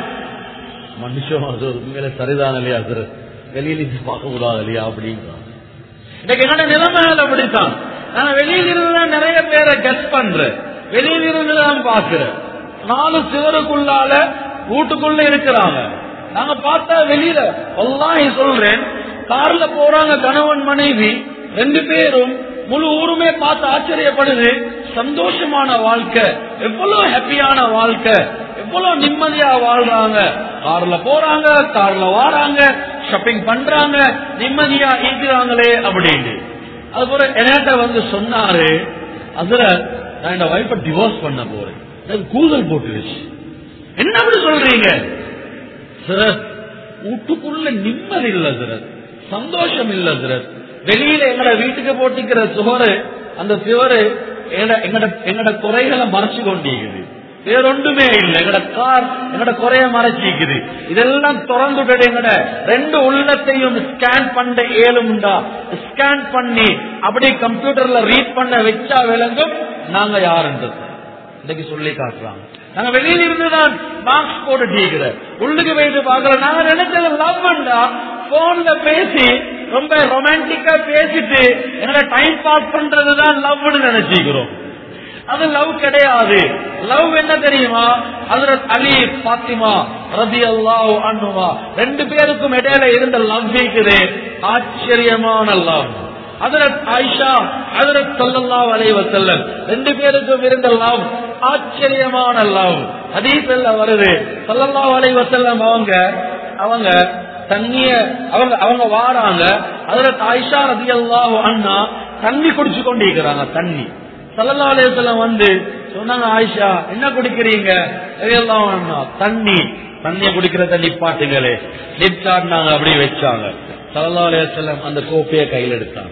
மனுஷன் அது உண்மையில சரிதான் இல்லையா சார் வெளியில இருந்து பார்க்க கூடாது இல்லையா அப்படிங்கிறான் இன்னைக்கு என்னோட நிலைமை அப்படித்தான் நான் வெளியில இருந்துதான் நிறைய பேரை கெஸ் பண்றேன் வெளியில இருந்துதான் பாக்குறேன் நாலு சிவருக்குள்ளால வீட்டுக்குள்ள இருக்கிறாங்க நாங்க பார்த்தா வெளியில எல்லாம் சொல்றேன் கார்ல போறாங்க கணவன் மனைவி ரெண்டு பேரும் முழு ஊருமே பார்த்து ஆச்சரியப்படுது சந்தோஷமான வாழ்க்கை எவ்வளவு ஹாப்பியான வாழ்க்கை எவ்வளவு நிம்மதியா வாழ்றாங்க கார்ல போறாங்க கார்ல வாராங்க ஷாப்பிங் பண்றாங்க நிம்மதியா இருக்கிறாங்களே அப்படின்னு அது போல என்கிட்ட வந்து சொன்னாரு அதுல நான் இந்த வைஃபை டிவோர்ஸ் பண்ண போறேன் எனக்கு கூகுள் போட்டுருச்சு என்ன அப்படி சொல்றீங்க சார் வீட்டுக்குள்ள நிம்மதி இல்ல சார் சந்தோஷம் இல்ல சார் வெளியில எங்கட வீட்டுக்கு போட்டிக்கிற சுவரு அந்த சுவரு எங்கட எங்கட குறைகளை மறைச்சு கொண்டிருக்குது வேறொண்டுமே இல்லை எங்கட கார் எங்கட குறைய மறைச்சிக்குது இதெல்லாம் திறந்துட்டு எங்கட ரெண்டு உள்ளத்தையும் ஸ்கேன் பண்ண ஏழும்டா ஸ்கேன் பண்ணி அப்படி கம்ப்யூட்டர்ல ரீட் பண்ண வச்சா விளங்கும் நாங்க யாருன்றது இன்னைக்கு சொல்லி காட்டுறாங்க நாங்க வெளியில இருந்துதான் மார்க்ஸ் போட்டுட்டு உள்ளுக்கு போயிட்டு பாக்குறோம் நாங்க நினைச்சது லவ் பண்ணா போன்ல பேசி ரொம்ப ரொமான்டிக்கா பேசிட்டு என்னோட டைம் பாஸ் பண்றதுதான் லவ்னு நினைச்சுக்கிறோம் அது லவ் கிடையாது லவ் என்ன தெரியுமா ஹசரத் அலி பாத்திமா ரதி அல்லாஹ் அண்ணுவா ரெண்டு பேருக்கும் இடையில இருந்த லவ் இருக்குது ஆச்சரியமான லவ் ஹசரத் ஆயிஷா ஹசரத் சல்லல்லாஹு அலைஹி வஸல்லம் ரெண்டு பேருக்கும் இருந்த லவ் ஆச்சரியமான லவ் ஹதீஸ்ல வருது சல்லல்லாஹு அலைஹி வஸல்லம் அவங்க அவங்க தண்ணிய அவங்க அவங்க வாராங்க அதுல ஆயிஷா ரதி அல்லாஹ் அண்ணா தண்ணி குடிச்சு கொண்டிருக்கிறாங்க தண்ணி சல்லல்லா அலையம் வந்து சொன்னாங்க ஆயிஷா என்ன குடிக்கிறீங்க ரலியல்லாஹு அன்ஹா, தண்ணி தண்ணிய குடிக்கிற தண்ணி பாட்டுங்களே நிற்காட்டினாங்க அப்படி வச்சாங்க சல்லல்லா அலையம் அந்த கோப்பைய கையில் எடுத்தாங்க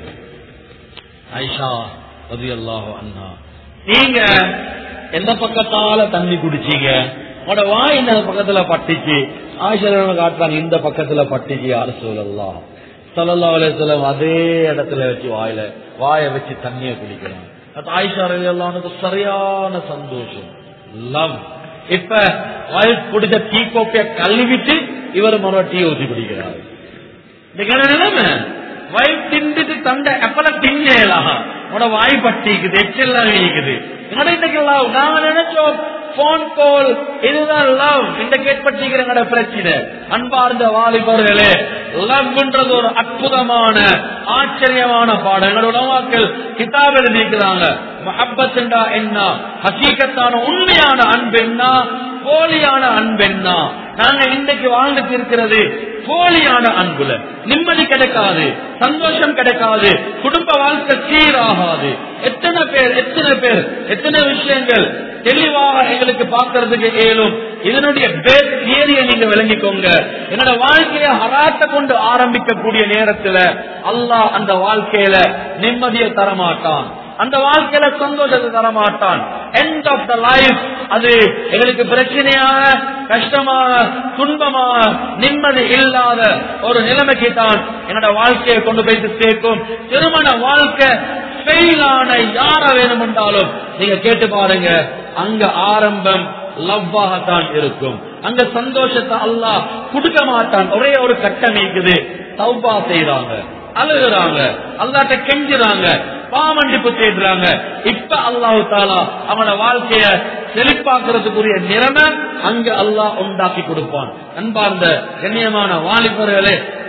ஆயிஷா ரதி அல்லாஹ் அண்ணா நீங்க எந்த பக்கத்தால தண்ணி குடிச்சீங்க உங்களோட வாய் இந்த பக்கத்துல பட்டுச்சு ஆயிஷா காட்டுறாங்க இந்த பக்கத்துல பட்டுச்சு யாரு சொல்லலாம் சல்லல்லா அலையம் அதே இடத்துல வச்சு வாயில வாயை வச்சு தண்ணிய குடிக்கிறாங்க அது ஆயிஷா ரவி அல்லானுக்கு சரியான சந்தோஷம் லவ் இப்ப வாயில் குடிச்ச டீ கோப்பைய கழுவிட்டு இவர் மறுவ டீ ஊத்தி குடிக்கிறாரு இன்னைக்கு என்ன நிலைமை வயிறு திண்டுட்டு தண்டை எப்பல திங்கலாம் உன வாய் பட்டிக்குது எச்செல்லாம் இருக்குது என்னோட இன்னைக்கு லவ் நாங்க நினைச்சோம் போன் கால் இதுதான் லவ் இன்றைக்கு ஏற்பட்டிருக்கிற பிரச்சனை அன்பார்ந்த வாலிபர்களே லவ்ன்றது ஒரு அற்புதமான ஆச்சரியமான பாடம் எங்களோட உலமாக்கள் கிதாப் எழுதிக்கிறாங்க மஹப்பத்துண்டா என்ன ஹசீகத்தான உண்மையான அன்பென்னா போலியான அன்பென்னா நாங்க இன்றைக்கு வாழ்ந்துட்டு இருக்கிறது போலியான அன்புல நிம்மதி கிடைக்காது சந்தோஷம் கிடைக்காது குடும்ப வாழ்க்கை சீராகாது எத்தனை பேர் எத்தனை பேர் எத்தனை விஷயங்கள் தெளிவாக எங்களுக்கு பார்க்கறதுக்கு இயலும் இதனுடைய பேஸ் தியரியை நீங்க விளங்கிக்கோங்க என்னோட வாழ்க்கையை ஹராத்த கொண்டு ஆரம்பிக்கக்கூடிய நேரத்துல அல்லாஹ் அந்த வாழ்க்கையில நிம்மதியை தரமாட்டான் அந்த வாழ்க்கையில சந்தோஷத்தை தரமாட்டான் எண்ட் ஆஃப் த லைஃப் அது எங்களுக்கு பிரச்சனையாக கஷ்டமாக துன்பமாக நிம்மதி இல்லாத ஒரு நிலைமைக்கு தான் என்னோட வாழ்க்கையை கொண்டு போயிட்டு சேர்க்கும் திருமண வாழ்க்கை ஃபெயிலான யார வேணும் என்றாலும் நீங்க கேட்டு பாருங்க அங்க ஆரம்பம் லவ்வாகத்தான் இருக்கும் அங்க சந்தோஷத்தை அல்லாஹ் கொடுக்க மாட்டான் ஒரே ஒரு கட்டம் இருக்குது தௌபா செய்யறாங்க அழுகுறாங்க அல்லாட்ட கெஞ்சுறாங்க பாமண்டிப்பு தேடுறாங்க இப்ப அல்லாஹு தாலா அவன வாழ்க்கைய செழிப்பாக்குறதுக்குரிய நிலைமை அங்க அல்லாஹ் உண்டாக்கி கொடுப்பான் அன்பார்ந்த கண்ணியமான வாலிபர்களே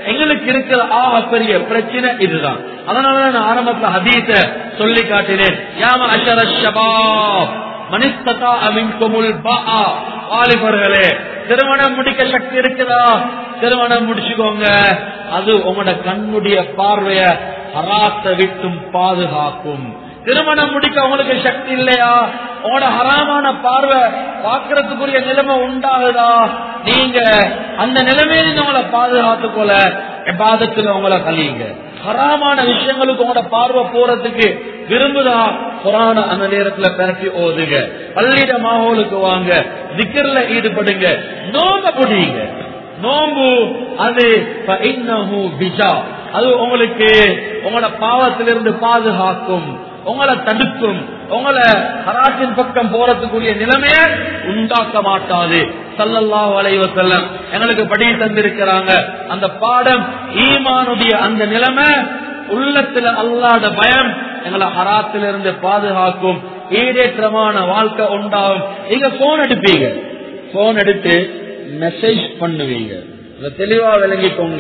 எங்களுக்கு இருக்கிற ஆக பெரிய பிரச்சனை இதுதான் அதனால நான் ஆரம்பத்துல ஹதீஸ சொல்லி காட்டினேன் யாம அஷர ஷபாப் மனிஸ்ததா அமின்குமுல் பாஆ வாலிபர்களே திருமணம் முடிக்க சக்தி இருக்குதா திருமணம் முடிச்சுக்கோங்க அது உங்களோட கண்ணுடைய பார்வைய ஹராத்த விட்டும் பாதுகாக்கும் திருமணம் முடிக்க உங்களுக்கு சக்தி இல்லையா உங்களோட ஹராமான பார்வை பாக்குறதுக்குரிய நிலைமை உண்டாகுதா நீங்க அந்த நிலைமையில உங்களை பாதுகாத்து போல எபாதத்துல உங்களை கழியுங்க ஹராமான விஷயங்களுக்கு உங்களோட பார்வை போறதுக்கு விரும்புதா குரான அந்த நேரத்துல பெரட்டி ஓதுங்க பள்ளியிட மாவோலுக்கு வாங்க திக்கர்ல ஈடுபடுங்க நோம்ப புடிங்க நோம்பு அது فإنه பிஜா அது உங்களுக்கு உங்களோட பாவத்திலிருந்து பாதுகாக்கும் உங்களை தடுக்கும் உங்களை ஹராத்தின் பக்கம் போறதுக்குரிய நிலைமைய உண்டாக்க மாட்டாது சல்லல்லாஹு அலைஹி வஸல்லம் எங்களுக்கு படி தந்திருக்கிறாங்க அந்த பாடம் ஈமானுடைய அந்த நிலைமை உள்ளத்துல அல்லாத பயம் எங்களை ஹராத்திலிருந்து பாதுகாக்கும் ஈடேற்றமான வாழ்க்கை உண்டாகும் நீங்க போன் எடுப்பீங்க போன் எடுத்து மெசேஜ் பண்ணுவீங்க இதை தெளிவா விளங்கிக்கோங்க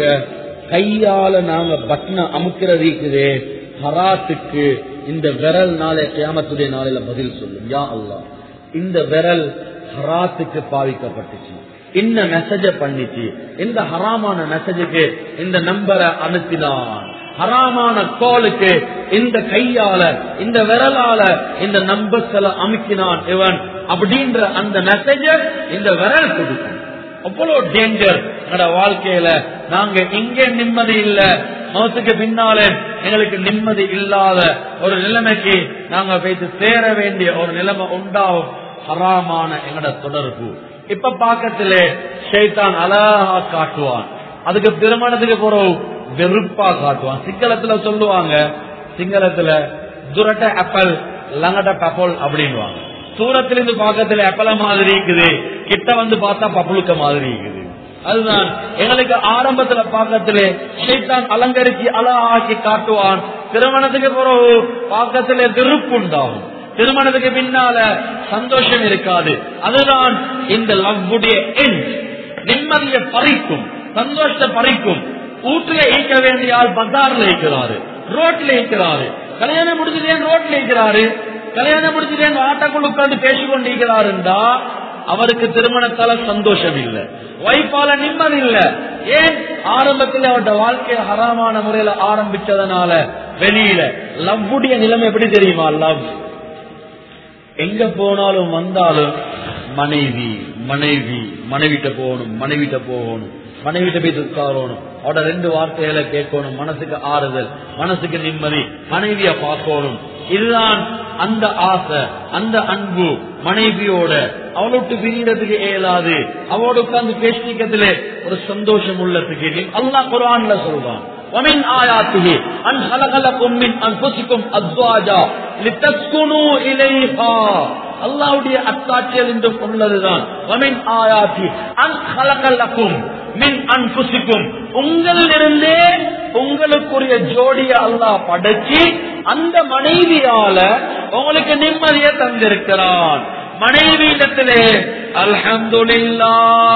கையால நாங்க பட்டனை அமுக்கிறது இருக்குதே ஹராத்துக்கு இந்த விரல் நாளை கியாமத்துடைய நாளையில பதில் சொல்லும் யா அல்லாஹ் இந்த விரல் ஹராத்துக்கு பாவிக்கப்பட்டுச்சு இந்த மெசேஜ பண்ணிச்சு இந்த ஹராமான மெசேஜுக்கு இந்த நம்பரை அனுப்பினான் ஹராமான கோலுக்கு இந்த கையால இந்த விரலால இந்த நம்பர்ஸ்களை அமுக்கினான் இவன் அப்படின்ற அந்த மெசேஜ இந்த விரல் கொடுக்கும் அவ்வளவு டேஞ்சர் எங்களோட வாழ்க்கையில நாங்க இங்கே நிம்மதி இல்ல மௌத்துக்கு பின்னாலே எங்களுக்கு நிம்மதி இல்லாத ஒரு நிலைமைக்கு நாங்க போயிட்டு சேர வேண்டிய ஒரு நிலைமை உண்டாகும் ஹராமான எங்களோட தொடர்பு இப்ப பாக்கத்திலே ஷைத்தான் அழகா காட்டுவான் அதுக்கு திருமணத்துக்கு போறோம் வெறுப்பா காட்டுவான் சிங்களத்துல சொல்லுவாங்க சிங்களத்துல துரட்ட அப்பல் லங்கட பப்போல் அப்படின்வாங்க தூரத்துல இருந்து பாக்கத்துல எப்பல மாதிரி இருக்குது கிட்ட வந்து பார்த்தா பப்புளுக்க மாதிரி இருக்குது அதுதான் எங்களுக்கு ஆரம்பத்துல பாக்கத்துல ஷைத்தான் அலங்கரிச்சு அழகாக்கி காட்டுவான் திருமணத்துக்கு பிறகு பாக்கத்துல வெறுப்பு உண்டாகும் திருமணத்துக்கு பின்னால சந்தோஷம் இருக்காது அதுதான் இந்த லவ்வுடைய எண் நிம்மதியை பறிக்கும் சந்தோஷத்தை பறிக்கும் ஊட்டில ஈக்க வேண்டிய ஆள் பஜார்ல இருக்கிறாரு ரோட்ல இருக்கிறாரு கல்யாணம் முடிச்சுட்டே ரோட்ல இருக்கிறாரு கல்யாணம் முடிச்சுட்டே ஆட்டக்குள்ள உட்கார்ந்து பேசிக்கொண்டு இருக்கிறாருண்டா அவருக்கு திருமணத்தால சந்தோஷம் இல்ல வைப்பால நிம்மதி இல்ல ஏன் ஆரம்பத்தில் அவருடைய வாழ்க்கையை ஹராமான முறையில ஆரம்பிச்சதுனால வெளியில லவ்வுடைய நிலைமை எப்படி தெரியுமா லவ் எங்க போனாலும் வந்தாலும் மனைவி மனைவி மனைவிட்ட போகணும் மனைவிட்ட போகணும் மனைவிட்ட போய் உட்காரணும் அவட ரெண்டு வார்த்தைகளை கேட்கணும் மனசுக்கு ஆறுதல் மனசுக்கு நிம்மதி மனைவிய பார்க்கணும் இதுதான் அந்த ஆசை அந்த அன்பு மனைவியோட அவளோட்டு பிரியறதுக்கு இயலாது அவளோட உட்கார்ந்து பேசிக்கிறதுல ஒரு சந்தோஷம் உள்ளதுக்கு அல்லாஹ் குரான்ல சொல்றான் ومن آياته أن خلق لكم من أنفسكم أزواجا لتسكنوا إليها அல்லாவுடைய அத்தாட்சியல் என்றும் உள்ளதுதான் வமின் ஆயாத்தி அன் கலக்கல்லக்கும் மின் அன்புசிக்கும் உங்களிலிருந்தே உங்களுக்குரிய ஜோடிய அல்லாஹ் படைச்சு அந்த மனைவியால உங்களுக்கு நிம்மதியை தந்திருக்கிறான் மனைவியிடத்திலே அல்ஹம்துலில்லா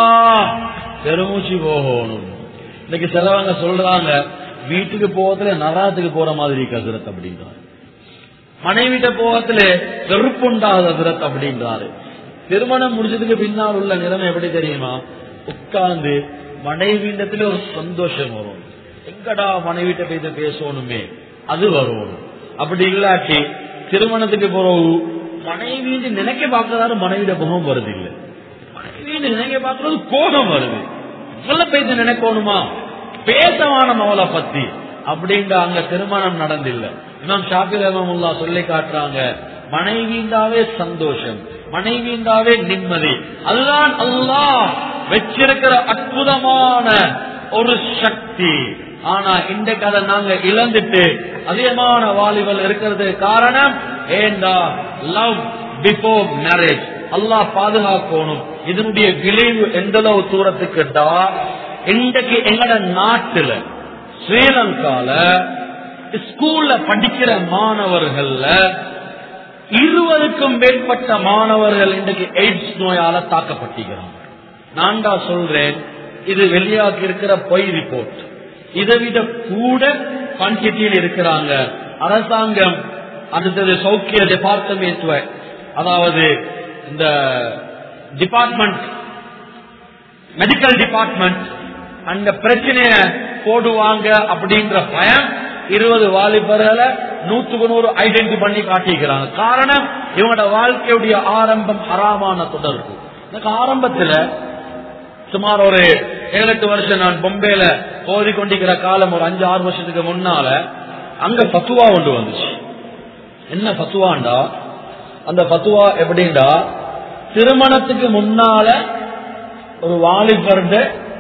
பெருமூச்சு போகணும் இன்னைக்கு சிலவங்க சொல்றாங்க வீட்டுக்கு போகத்துல நராத்துக்கு போற மாதிரி கசரத் அப்படின்றாங்க மனைவிட்ட போகத்துல வெறுப்புண்டாத விரத் அப்படின்றாரு திருமணம் முடிச்சதுக்கு பின்னால் உள்ள நிலைமை எப்படி தெரியுமா உட்கார்ந்து மனைவியிடத்துல ஒரு சந்தோஷம் வரும் எங்கடா மனைவிட்ட போய் பேசணுமே அது வரும் அப்படி இல்லாட்டி திருமணத்துக்கு போறவு மனைவின்னு நினைக்க பார்க்கறாரு மனைவிட முகம் வருது இல்ல மனைவின்னு நினைக்க பார்க்கறது கோபம் வருது இவ்வளவு பேசி நினைக்கணுமா பேசவான மவளை பத்தி அப்படின்ற அங்க திருமணம் நடந்தில்ல இன்னும் ஷாபிர் ரஹமுல்லா சொல்லி காட்டுறாங்க மனைவிந்தாவே சந்தோஷம் மனைவிந்தாவே நிம்மதி அதுதான் அல்லாஹ் வச்சிருக்கிற அற்புதமான ஒரு சக்தி ஆனா இன்றைக்கு அதை நாங்க இழந்துட்டு அதிகமான வாலிபல் இருக்கிறது காரணம் ஏண்டா லவ் பிஃபோர் மேரேஜ் அல்லாஹ் பாதுகாக்கணும் இதனுடைய விளைவு எந்த அளவு தூரத்துக்குட்டா இன்றைக்கு எங்கட நாட்டுல ஸ்ரீலங்கால ஸ்கூல்ல படிக்கிற மாணவர்கள்ல இருபதுக்கும் மேற்பட்ட மாணவர்கள் இன்றைக்கு எய்ட்ஸ் நோயால தாக்கப்பட்டிருக்கிறாங்க நான் தான் சொல்றேன் இது வெளியாகி இருக்கிற பொய் ரிப்போர்ட் இதை விட கூட குவான்டிட்டியில் இருக்கிறாங்க அரசாங்கம் அடுத்தது சௌக்கிய டிபார்ட்மெண்ட் அதாவது இந்த டிபார்ட்மெண்ட் மெடிக்கல் டிபார்ட்மெண்ட் அந்த பிரச்சனைய போடுவாங்க அப்படின்ற பயம் இருபது வாலிபர்களை நூத்துக்கு நூறு ஐடென்டி பண்ணி காட்டிக்கிறாங்க காரணம் இவங்களோட வாழ்க்கையுடைய ஆரம்பம் ஹராமான தொடர்பு எனக்கு ஆரம்பத்துல சுமார் ஒரு ஏழு எட்டு வருஷம் நான் பொம்பேல ஓதி கொண்டிருக்கிற காலம் ஒரு அஞ்சு ஆறு வருஷத்துக்கு முன்னால அங்க பத்துவா ஒன்று வந்துச்சு என்ன பத்துவாண்டா அந்த பத்துவா எப்படின்னா திருமணத்துக்கு முன்னால ஒரு வாலிபர்ட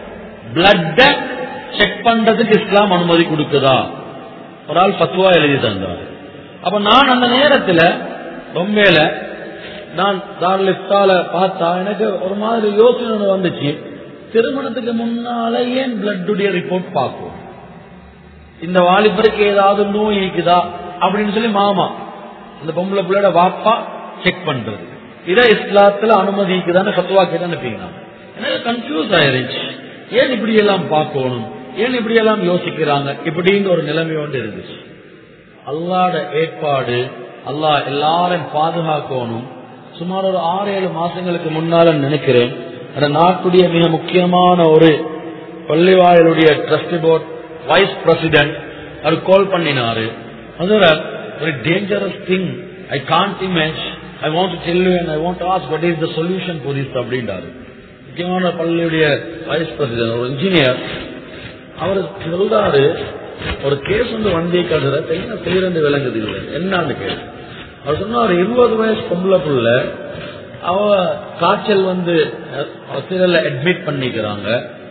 பிளட்ட செக் பண்றதுக்கு இஸ்லாம் அனுமதி கொடுக்குதா ஒரு ஆள் பத்துவா எழுதி தந்தார் அப்ப நான் அந்த நேரத்துல பொம்பேல நான் தார்லிப்டால பார்த்தா எனக்கு ஒரு மாதிரி யோசனை ஒண்ணு வந்துச்சு திருமணத்துக்கு முன்னால ஏன் பிளட்டுடைய ரிப்போர்ட் பார்க்கும் இந்த வாலிபருக்கு ஏதாவது நோய் இருக்குதா அப்படின்னு சொல்லி மாமா இந்த பொம்பளை பிள்ளையோட வாப்பா செக் பண்றது இதை இஸ்லாத்துல அனுமதிக்குதான்னு ஃபத்துவா கேட்டு அனுப்பிங்க எனக்கு கன்ஃபியூஸ் ஆயிருச்சு ஏன் இப்படி எல்லாம் பார்க்கணும் ஏன் இப்படி எல்லாம் யோசிக்கிறாங்க இப்படின்னு ஒரு நிலைமை ஒன்று இருந்துச்சு அல்லாட ஏற்பாடு அல்லாஹ் எல்லாரும் பாதுகாக்கணும் சுமார் ஒரு ஆறு ஏழு மாசங்களுக்கு முன்னால நினைக்கிறேன் அந்த நாட்டுடைய மிக முக்கியமான ஒரு பள்ளிவாயலுடைய ட்ரஸ்டி போர்ட் வைஸ் பிரசிடென்ட் அவர் கால் பண்ணினாரு அதுல ஒரு dangerous thing I can't image I want to tell you and I want ask what is the solution for this அப்படின்றாரு முக்கியமான பள்ளியுடைய வைஸ் பிரசிடென்ட் ஒரு இன்ஜினியர் அவர் சொல்றாரு ஒரு கேஸ் வந்து வண்டியை கடுற என்ன செய்யறது விளங்குது இல்லை என்னன்னு கேஸ் அவர் சொன்னா ஒரு இருபது வயசு பொம்பளை புள்ள அவ காய்ச்சல் வந்து ஹாஸ்பிட்டல்ல அட்மிட் பண்ணிக்கிறாங்க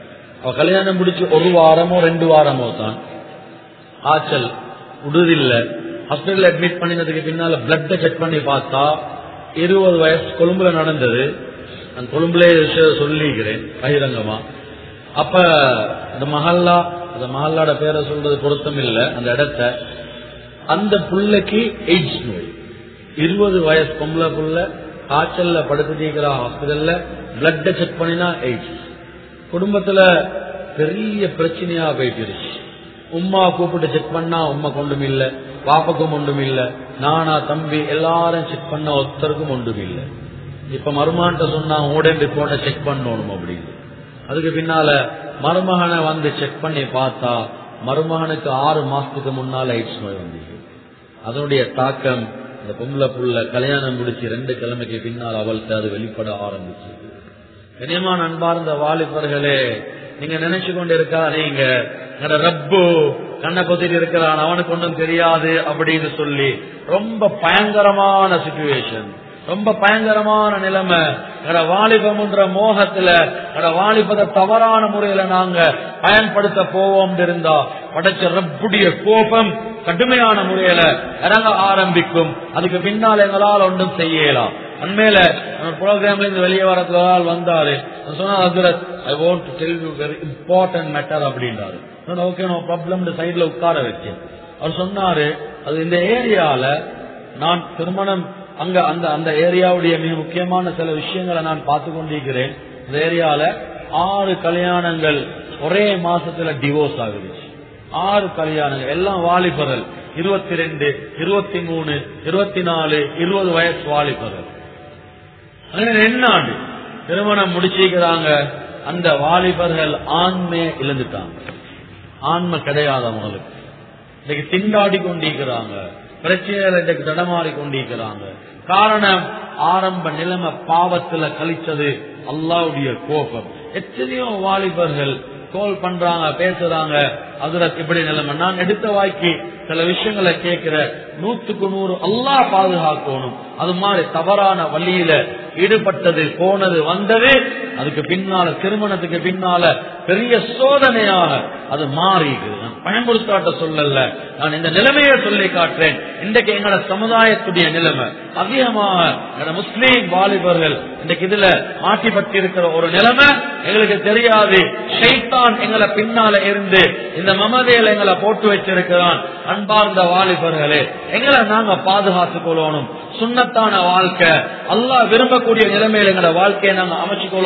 அவ கல்யாணம் முடிச்சு ஒரு வாரமோ ரெண்டு வாரமோ தான் காய்ச்சல் உடுதில்ல ஹாஸ்பிட்டல் அட்மிட் பண்ணினதுக்கு பின்னால பிளட்ட செக் பண்ணி பார்த்தா இருபது வயசு கொழும்புல நடந்தது அந்த கொழும்புல விஷயம் சொல்லிக்கிறேன் பகிரங்கமா அப்ப இந்த மஹல்லா அந்த மஹல்லாட பேரை சொல்றது பொருத்தம் இல்லை அந்த இடத்த அந்த புள்ளைக்கு எய்ட்ஸ் நோய் இருபது வயசு பொம்பளை புள்ள காய்ச்சல்ல படுத்துட்டீங்கிற ஹாஸ்பிட்டல்ல பிளட்ட செக் பண்ணினா எய்ட்ஸ் குடும்பத்துல பெரிய பிரச்சனையா போயிட்டு உம்மா கூப்பிட்டு செக் பண்ணா உம்மா கொண்டும் இல்ல பாப்பக்கும் ஒன்றும் இல்ல நானா தம்பி எல்லாரும் செக் பண்ண ஒருத்தருக்கும் ஒன்றும் இல்ல இப்ப மருமான்ட்ட சொன்னா உடனே ரிப்போர்ட்டை செக் பண்ணணும் அப்படின்னு அதுக்கு பின்னால மருமகனை வந்து செக் பண்ணி பார்த்தா மருமகனுக்கு ஆறு மாசத்துக்கு முன்னால எய்ட்ஸ் நோய் வந்தது அதனுடைய தாக்கம் இந்த பொம்பளை புள்ள கல்யாணம் முடிச்சு ரெண்டு கிழமைக்கு பின்னால் அவள்கிட்ட அது வெளிப்பட ஆரம்பிச்சு கனியமான அன்பார்ந்த வாலிபர்களே நீங்க நினைச்சு கொண்டு இருக்கா நீங்க ரப்பு கண்ணை பொத்திட்டு இருக்கிறான் அவனுக்கு ஒன்றும் தெரியாது அப்படின்னு சொல்லி ரொம்ப பயங்கரமான சுச்சுவேஷன் ரொம்ப பயங்கரமான நிலைமை எட வாலிபம்ன்ற மோகத்துல எட வாலிபத தவறான முறையில நாங்க பயன்படுத்த போவோம் இருந்தா படைச்ச ரப்புடைய கோபம் கடுமையான முறையில இறங்க ஆரம்பிக்கும் அதுக்கு பின்னால் எங்களால் ஒன்றும் செய்யலாம் உண்மையில ப்ரோக்ராம்ல இருந்து வெளியே வரத்துல ஆள் வந்தாரு சொன்னா ஹசரத் I want to tell you very important matter அப்படின்றாரு ஓகே நோ ப்ராப்ளம் சைட்ல உட்கார வச்சு அவர் சொன்னாரு அது இந்த ஏரியால நான் திருமணம் அங்க அந்த அந்த ஏரியாவுடைய மிக முக்கியமான சில விஷயங்களை நான் பார்த்து கொண்டிருக்கிறேன் இந்த ஏரியால ஆறு கல்யாணங்கள் ஒரே மாசத்துல டிவோர்ஸ் ஆகுது ஆறு கல்யாணங்கள் எல்லாம் வாலிபர்கள் இருபத்தி ரெண்டு இருபத்தி மூணு இருபத்தி நாலு இருபது வயசு வாலிபர்கள் என்ன ஆண்டு திருமணம் முடிச்சிக்கிறாங்க அந்த வாலிபர்கள் ஆண்மையை இழந்துட்டாங்க ஆண்மை கிடையாது அவங்களுக்கு இன்னைக்கு திண்டாடி கொண்டிருக்கிறாங்க பிரச்சனைகள் இன்றைக்கு தடமாறி கொண்டிருக்கிறாங்க காரணம் ஆரம்ப நிலைமை பாவத்துல கழிச்சது அல்லாவுடைய கோபம் எத்தனையோ வாலிபர்கள் கோல் பண்றாங்க பேசுறாங்க அதுல இப்படி நிலைமை நான் எடுத்த வாய்க்கு சில விஷயங்களை கேட்கிற நூத்துக்கு நூறு அல்லா பாதுகாக்கணும் அது மாதிரி தவறான வழியில ஈடுபட்டது போனது வந்தது அதுக்கு பின்னால திருமணத்துக்கு பின்னால பெரிய சோதனையாக அது மாறி பயன்படுத்தாட்ட சொல்லல நான் இந்த நிலைமையை சொல்லி காட்டுறேன் இன்றைக்கு எங்களோட சமுதாயத்துடைய நிலைமை அதிகமாக எங்களோட முஸ்லீம் வாலிபர்கள் இன்றைக்கு இதுல மாட்டிப்பட்டு இருக்கிற ஒரு நிலைமை எங்களுக்கு தெரியாது ஷைத்தான் எங்களை பின்னால இருந்து இந்த மமதையில எங்களை போட்டு வச்சிருக்கிறான் அன்பார்ந்த வாலிபர்களே எங்களை நாங்க பாதுகாத்துக் கொள்ளணும் சுண்ணத்தான வாழ்க்கை அல்லாஹ் விரும்பக்கூடிய நிலைமையில எங்களோட வாழ்க்கையை நாங்க அமைச்சு கொள்ளணும்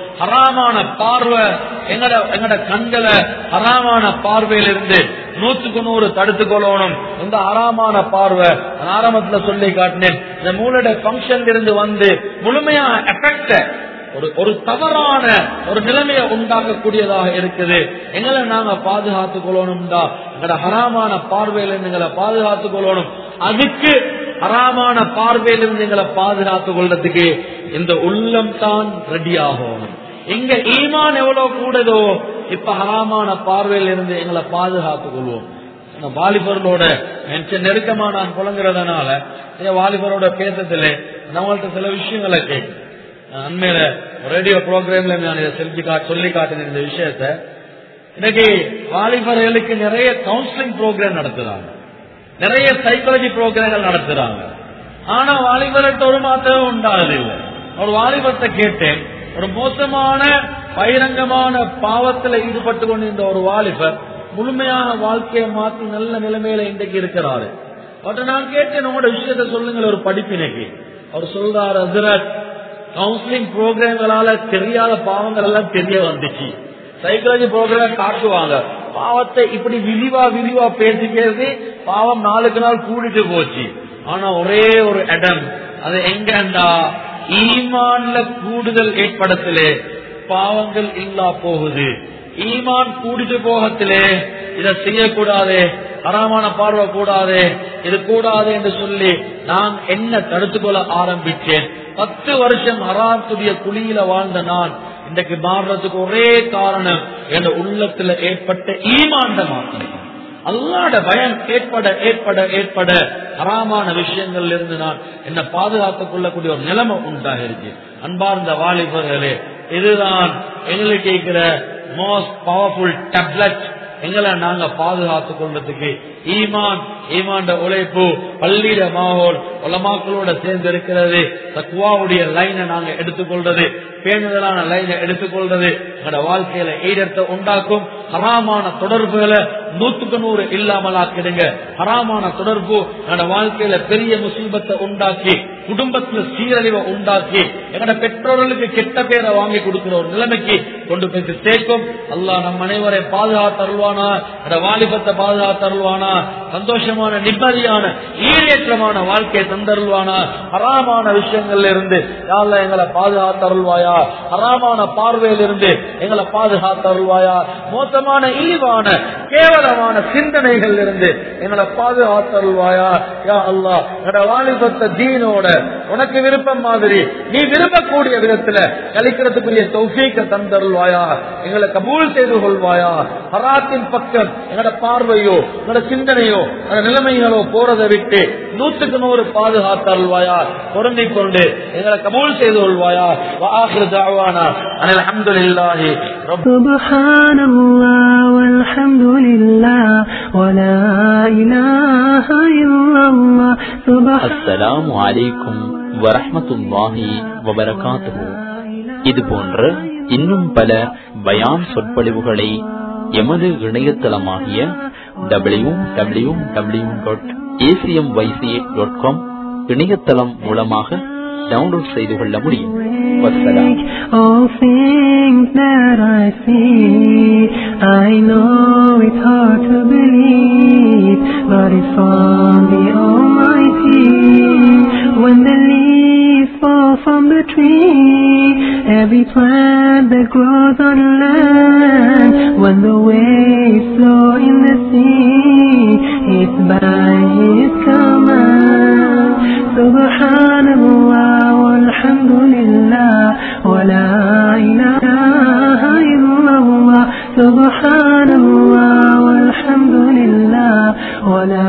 ஹராமான பார்வை எங்கட எங்கட கண்களை ஹராமான பார்வையிலிருந்து நூற்றுக்கு நூறு தடுத்துக் கொள்ளணும் இந்த ஹராமான பார்வை நான் ஆரம்பத்துல சொல்லி காட்டினேன் இந்த மூளையோட பங்கன் இருந்து வந்து முழுமையான எஃபெக்ட ஒரு ஒரு தவறான ஒரு நிலைமையை உண்டாக்கக்கூடியதாக இருக்குது எங்களை நாங்க பாதுகாத்துக் கொள்ளணும்டா எங்களோட ஹராமான பார்வையிலிருந்து எங்களை பாதுகாத்துக் கொள்ளணும் அதுக்கு ஹராமான பார்வையிலிருந்து எங்களை பாதுகாத்துக் கொள்றதுக்கு இந்த உள்ளம் தான் ரெடி ஆகணும் எங்க ஈமான் எவ்வளவு கூடுதோ இப்ப ஹராமான பார்வையில இருந்து எங்களை பாதுகாத்துக் கொள்வோம் இந்த வாலிபர்களோட எனக்கு நெருக்கமா நான் புலங்குறதுனால இந்த வாலிபரோட பேசத்துல நம்மள்ட்ட சில விஷயங்களை கேட்கும் அண்மையில ரேடியோ ப்ரோக்ராம்ல நான் இதை செஞ்சு கா சொல்லி காட்டின இந்த விஷயத்த இன்னைக்கு வாலிபர்களுக்கு நிறைய கவுன்சிலிங் ப்ரோக்ராம் நடத்துறாங்க நிறைய சைக்காலஜி ப்ரோக்ராம்கள் நடத்துறாங்க ஆனா வாலிபர்கிட்ட ஒரு மாத்திரம் உண்டாகுது இல்லை ஒரு வாலிபத்தை கேட்டேன் ஒரு மோசமான பகிரங்கமான பாவத்துல ஈடுபட்டு கொண்டிருந்த ஒரு வாலிபர் முழுமையான வாழ்க்கையை மாற்றி நல்ல நிலைமையில இன்றைக்கு இருக்கிறாரு அவர்கிட்ட நான் கேட்டேன் உங்களோட விஷயத்த சொல்லுங்கள் ஒரு படிப்பினைக்கு அவர் சொல்றாரு ஹசரத் கவுன்சிலிங் ப்ரோக்ராம்களால தெரியாத பாவங்கள் எல்லாம் தெரிய வந்துச்சு சைக்காலஜி ப்ரோக்ராம் காட்டுவாங்க பாவத்தை இப்படி விரிவா விரிவா பேசிக்கிறது பாவம் நாளுக்கு நாள் கூடிட்டு போச்சு ஆனா ஒரே ஒரு இடம் அது எங்கண்டா ஈமான்ல கூடுதல் ஏற்படத்திலே பாவங்கள் இல்லா போகுது ஈமான் கூடிட்டு போகத்திலே இதை செய்யக்கூடாது அறமான பார்வை கூடாது இது கூடாது என்று சொல்லி நான் என்ன தடுத்துக்கொள்ள ஆரம்பிச்சேன் பத்து வருஷம் அறாத்துடைய குழியில வாழ்ந்த நான் இன்றைக்கு மாறுறதுக்கு ஒரே காரணம் என் உள்ளத்துல ஏற்பட்ட ஈமாண்ட மாற்றம் அல்லாட பயம் ஏற்பட ஏற்பட ஏற்பட அறாமான விஷயங்கள்ல இருந்து நான் என்ன பாதுகாத்துக் கொள்ளக்கூடிய ஒரு நிலைமை உண்டாகிருக்கு அன்பார்ந்த வாலிபர்களே இதுதான் எங்களுக்கு இருக்கிற மோஸ்ட் பவர்ஃபுல் டேப்லெட் எங்களை நாங்க பாதுகாத்துக் கொள்றதுக்கு ஈமான் ஈமாண்ட உழைப்பு பள்ளியிட மாவோல் உலமாக்களோட சேர்ந்து இருக்கிறது தக்குவாவுடைய லைனை நாங்க எடுத்துக்கொள்றது பேணுதலான லைனை எடுத்துக்கொள்றது எங்களோட வாழ்க்கையில ஈடத்தை உண்டாக்கும் ஹராமான தொடர்புகளை நூத்துக்கு நூறு இல்லாமலாக்கிடுங்க ஹராமான தொடர்பு எங்களோட வாழ்க்கையில பெரிய முசீபத்தை உண்டாக்கி குடும்பத்துல சீரழிவை உண்டாக்கி எங்களோட பெற்றோர்களுக்கு கெட்ட பேரை வாங்கி கொடுக்கிற ஒரு நிலைமைக்கு கொண்டு போய் சேர்க்கும் அல்லாஹ் நம் அனைவரை பாதுகாத்தருள்வானா எங்களோட வாலிபத்தை பாதுகாத்தருள்வானா சந்தோஷமான நிம்மதியான ஈரேற்றமான வாழ்க்கையை தந்தருள்வானா ஹராமான விஷயங்கள்ல இருந்து யாழ்ல எங்களை பாதுகாத்தருள்வாயா ஹராமான பார்வையிலிருந்து எங்களை பாதுகாத்தருள்வாயா மோசமான இழிவான கேவலமான சிந்தனைகள் இருந்து எங்களை பாதுகாத்தருள்வாயா யா அல்லா எங்களோட வாலிபத்த தீனோட உனக்கு விருப்பம் மாதிரி நீ விரும்பக்கூடிய விதத்துல கழிக்கிறதுக்குரிய தௌஃபீக்க தந்தருள்வாயா எங்களை கபூல் செய்து கொள்வாயா ஹராத்தின் பக்கம் எங்களோட பார்வையோ எங்களோட சிந்தனையோ அந்த நிலைமைகளோ போறதை விட்டு நூத்துக்கு நூறு பாதுகாத்தருள்வாயா பொருந்திக் கொண்டு எங்களை கபூல் செய்து கொள்வாயா வாஹிரு தாவானா அனில் அஹமதுல்லாஹி سبحان الله والحمد لله ولا إله إلا الله سبحان அஸ்ஸலாமு அலைக்கும் வரஹ்மத்துல்லாஹி வபரகாத்துஹு இது போன்ற இன்னும் பல பயான் சொற்பொழிவுகளை எமது இணையதளமாகிய W W W dot ACM YC dot com இணையதளம் மூலமாக டவுன்லோட் செய்து கொள்ள முடியும் வசலாம் All things that I see, I know it's hard to believe, but it's from the Almighty. When the leaves fall from the tree, every plant that grows on land, when the waves flow in the sea, it's by His command. Subhanallah walhamdulillah wa la ilaha illallah Subhanallah walhamdulillah wa la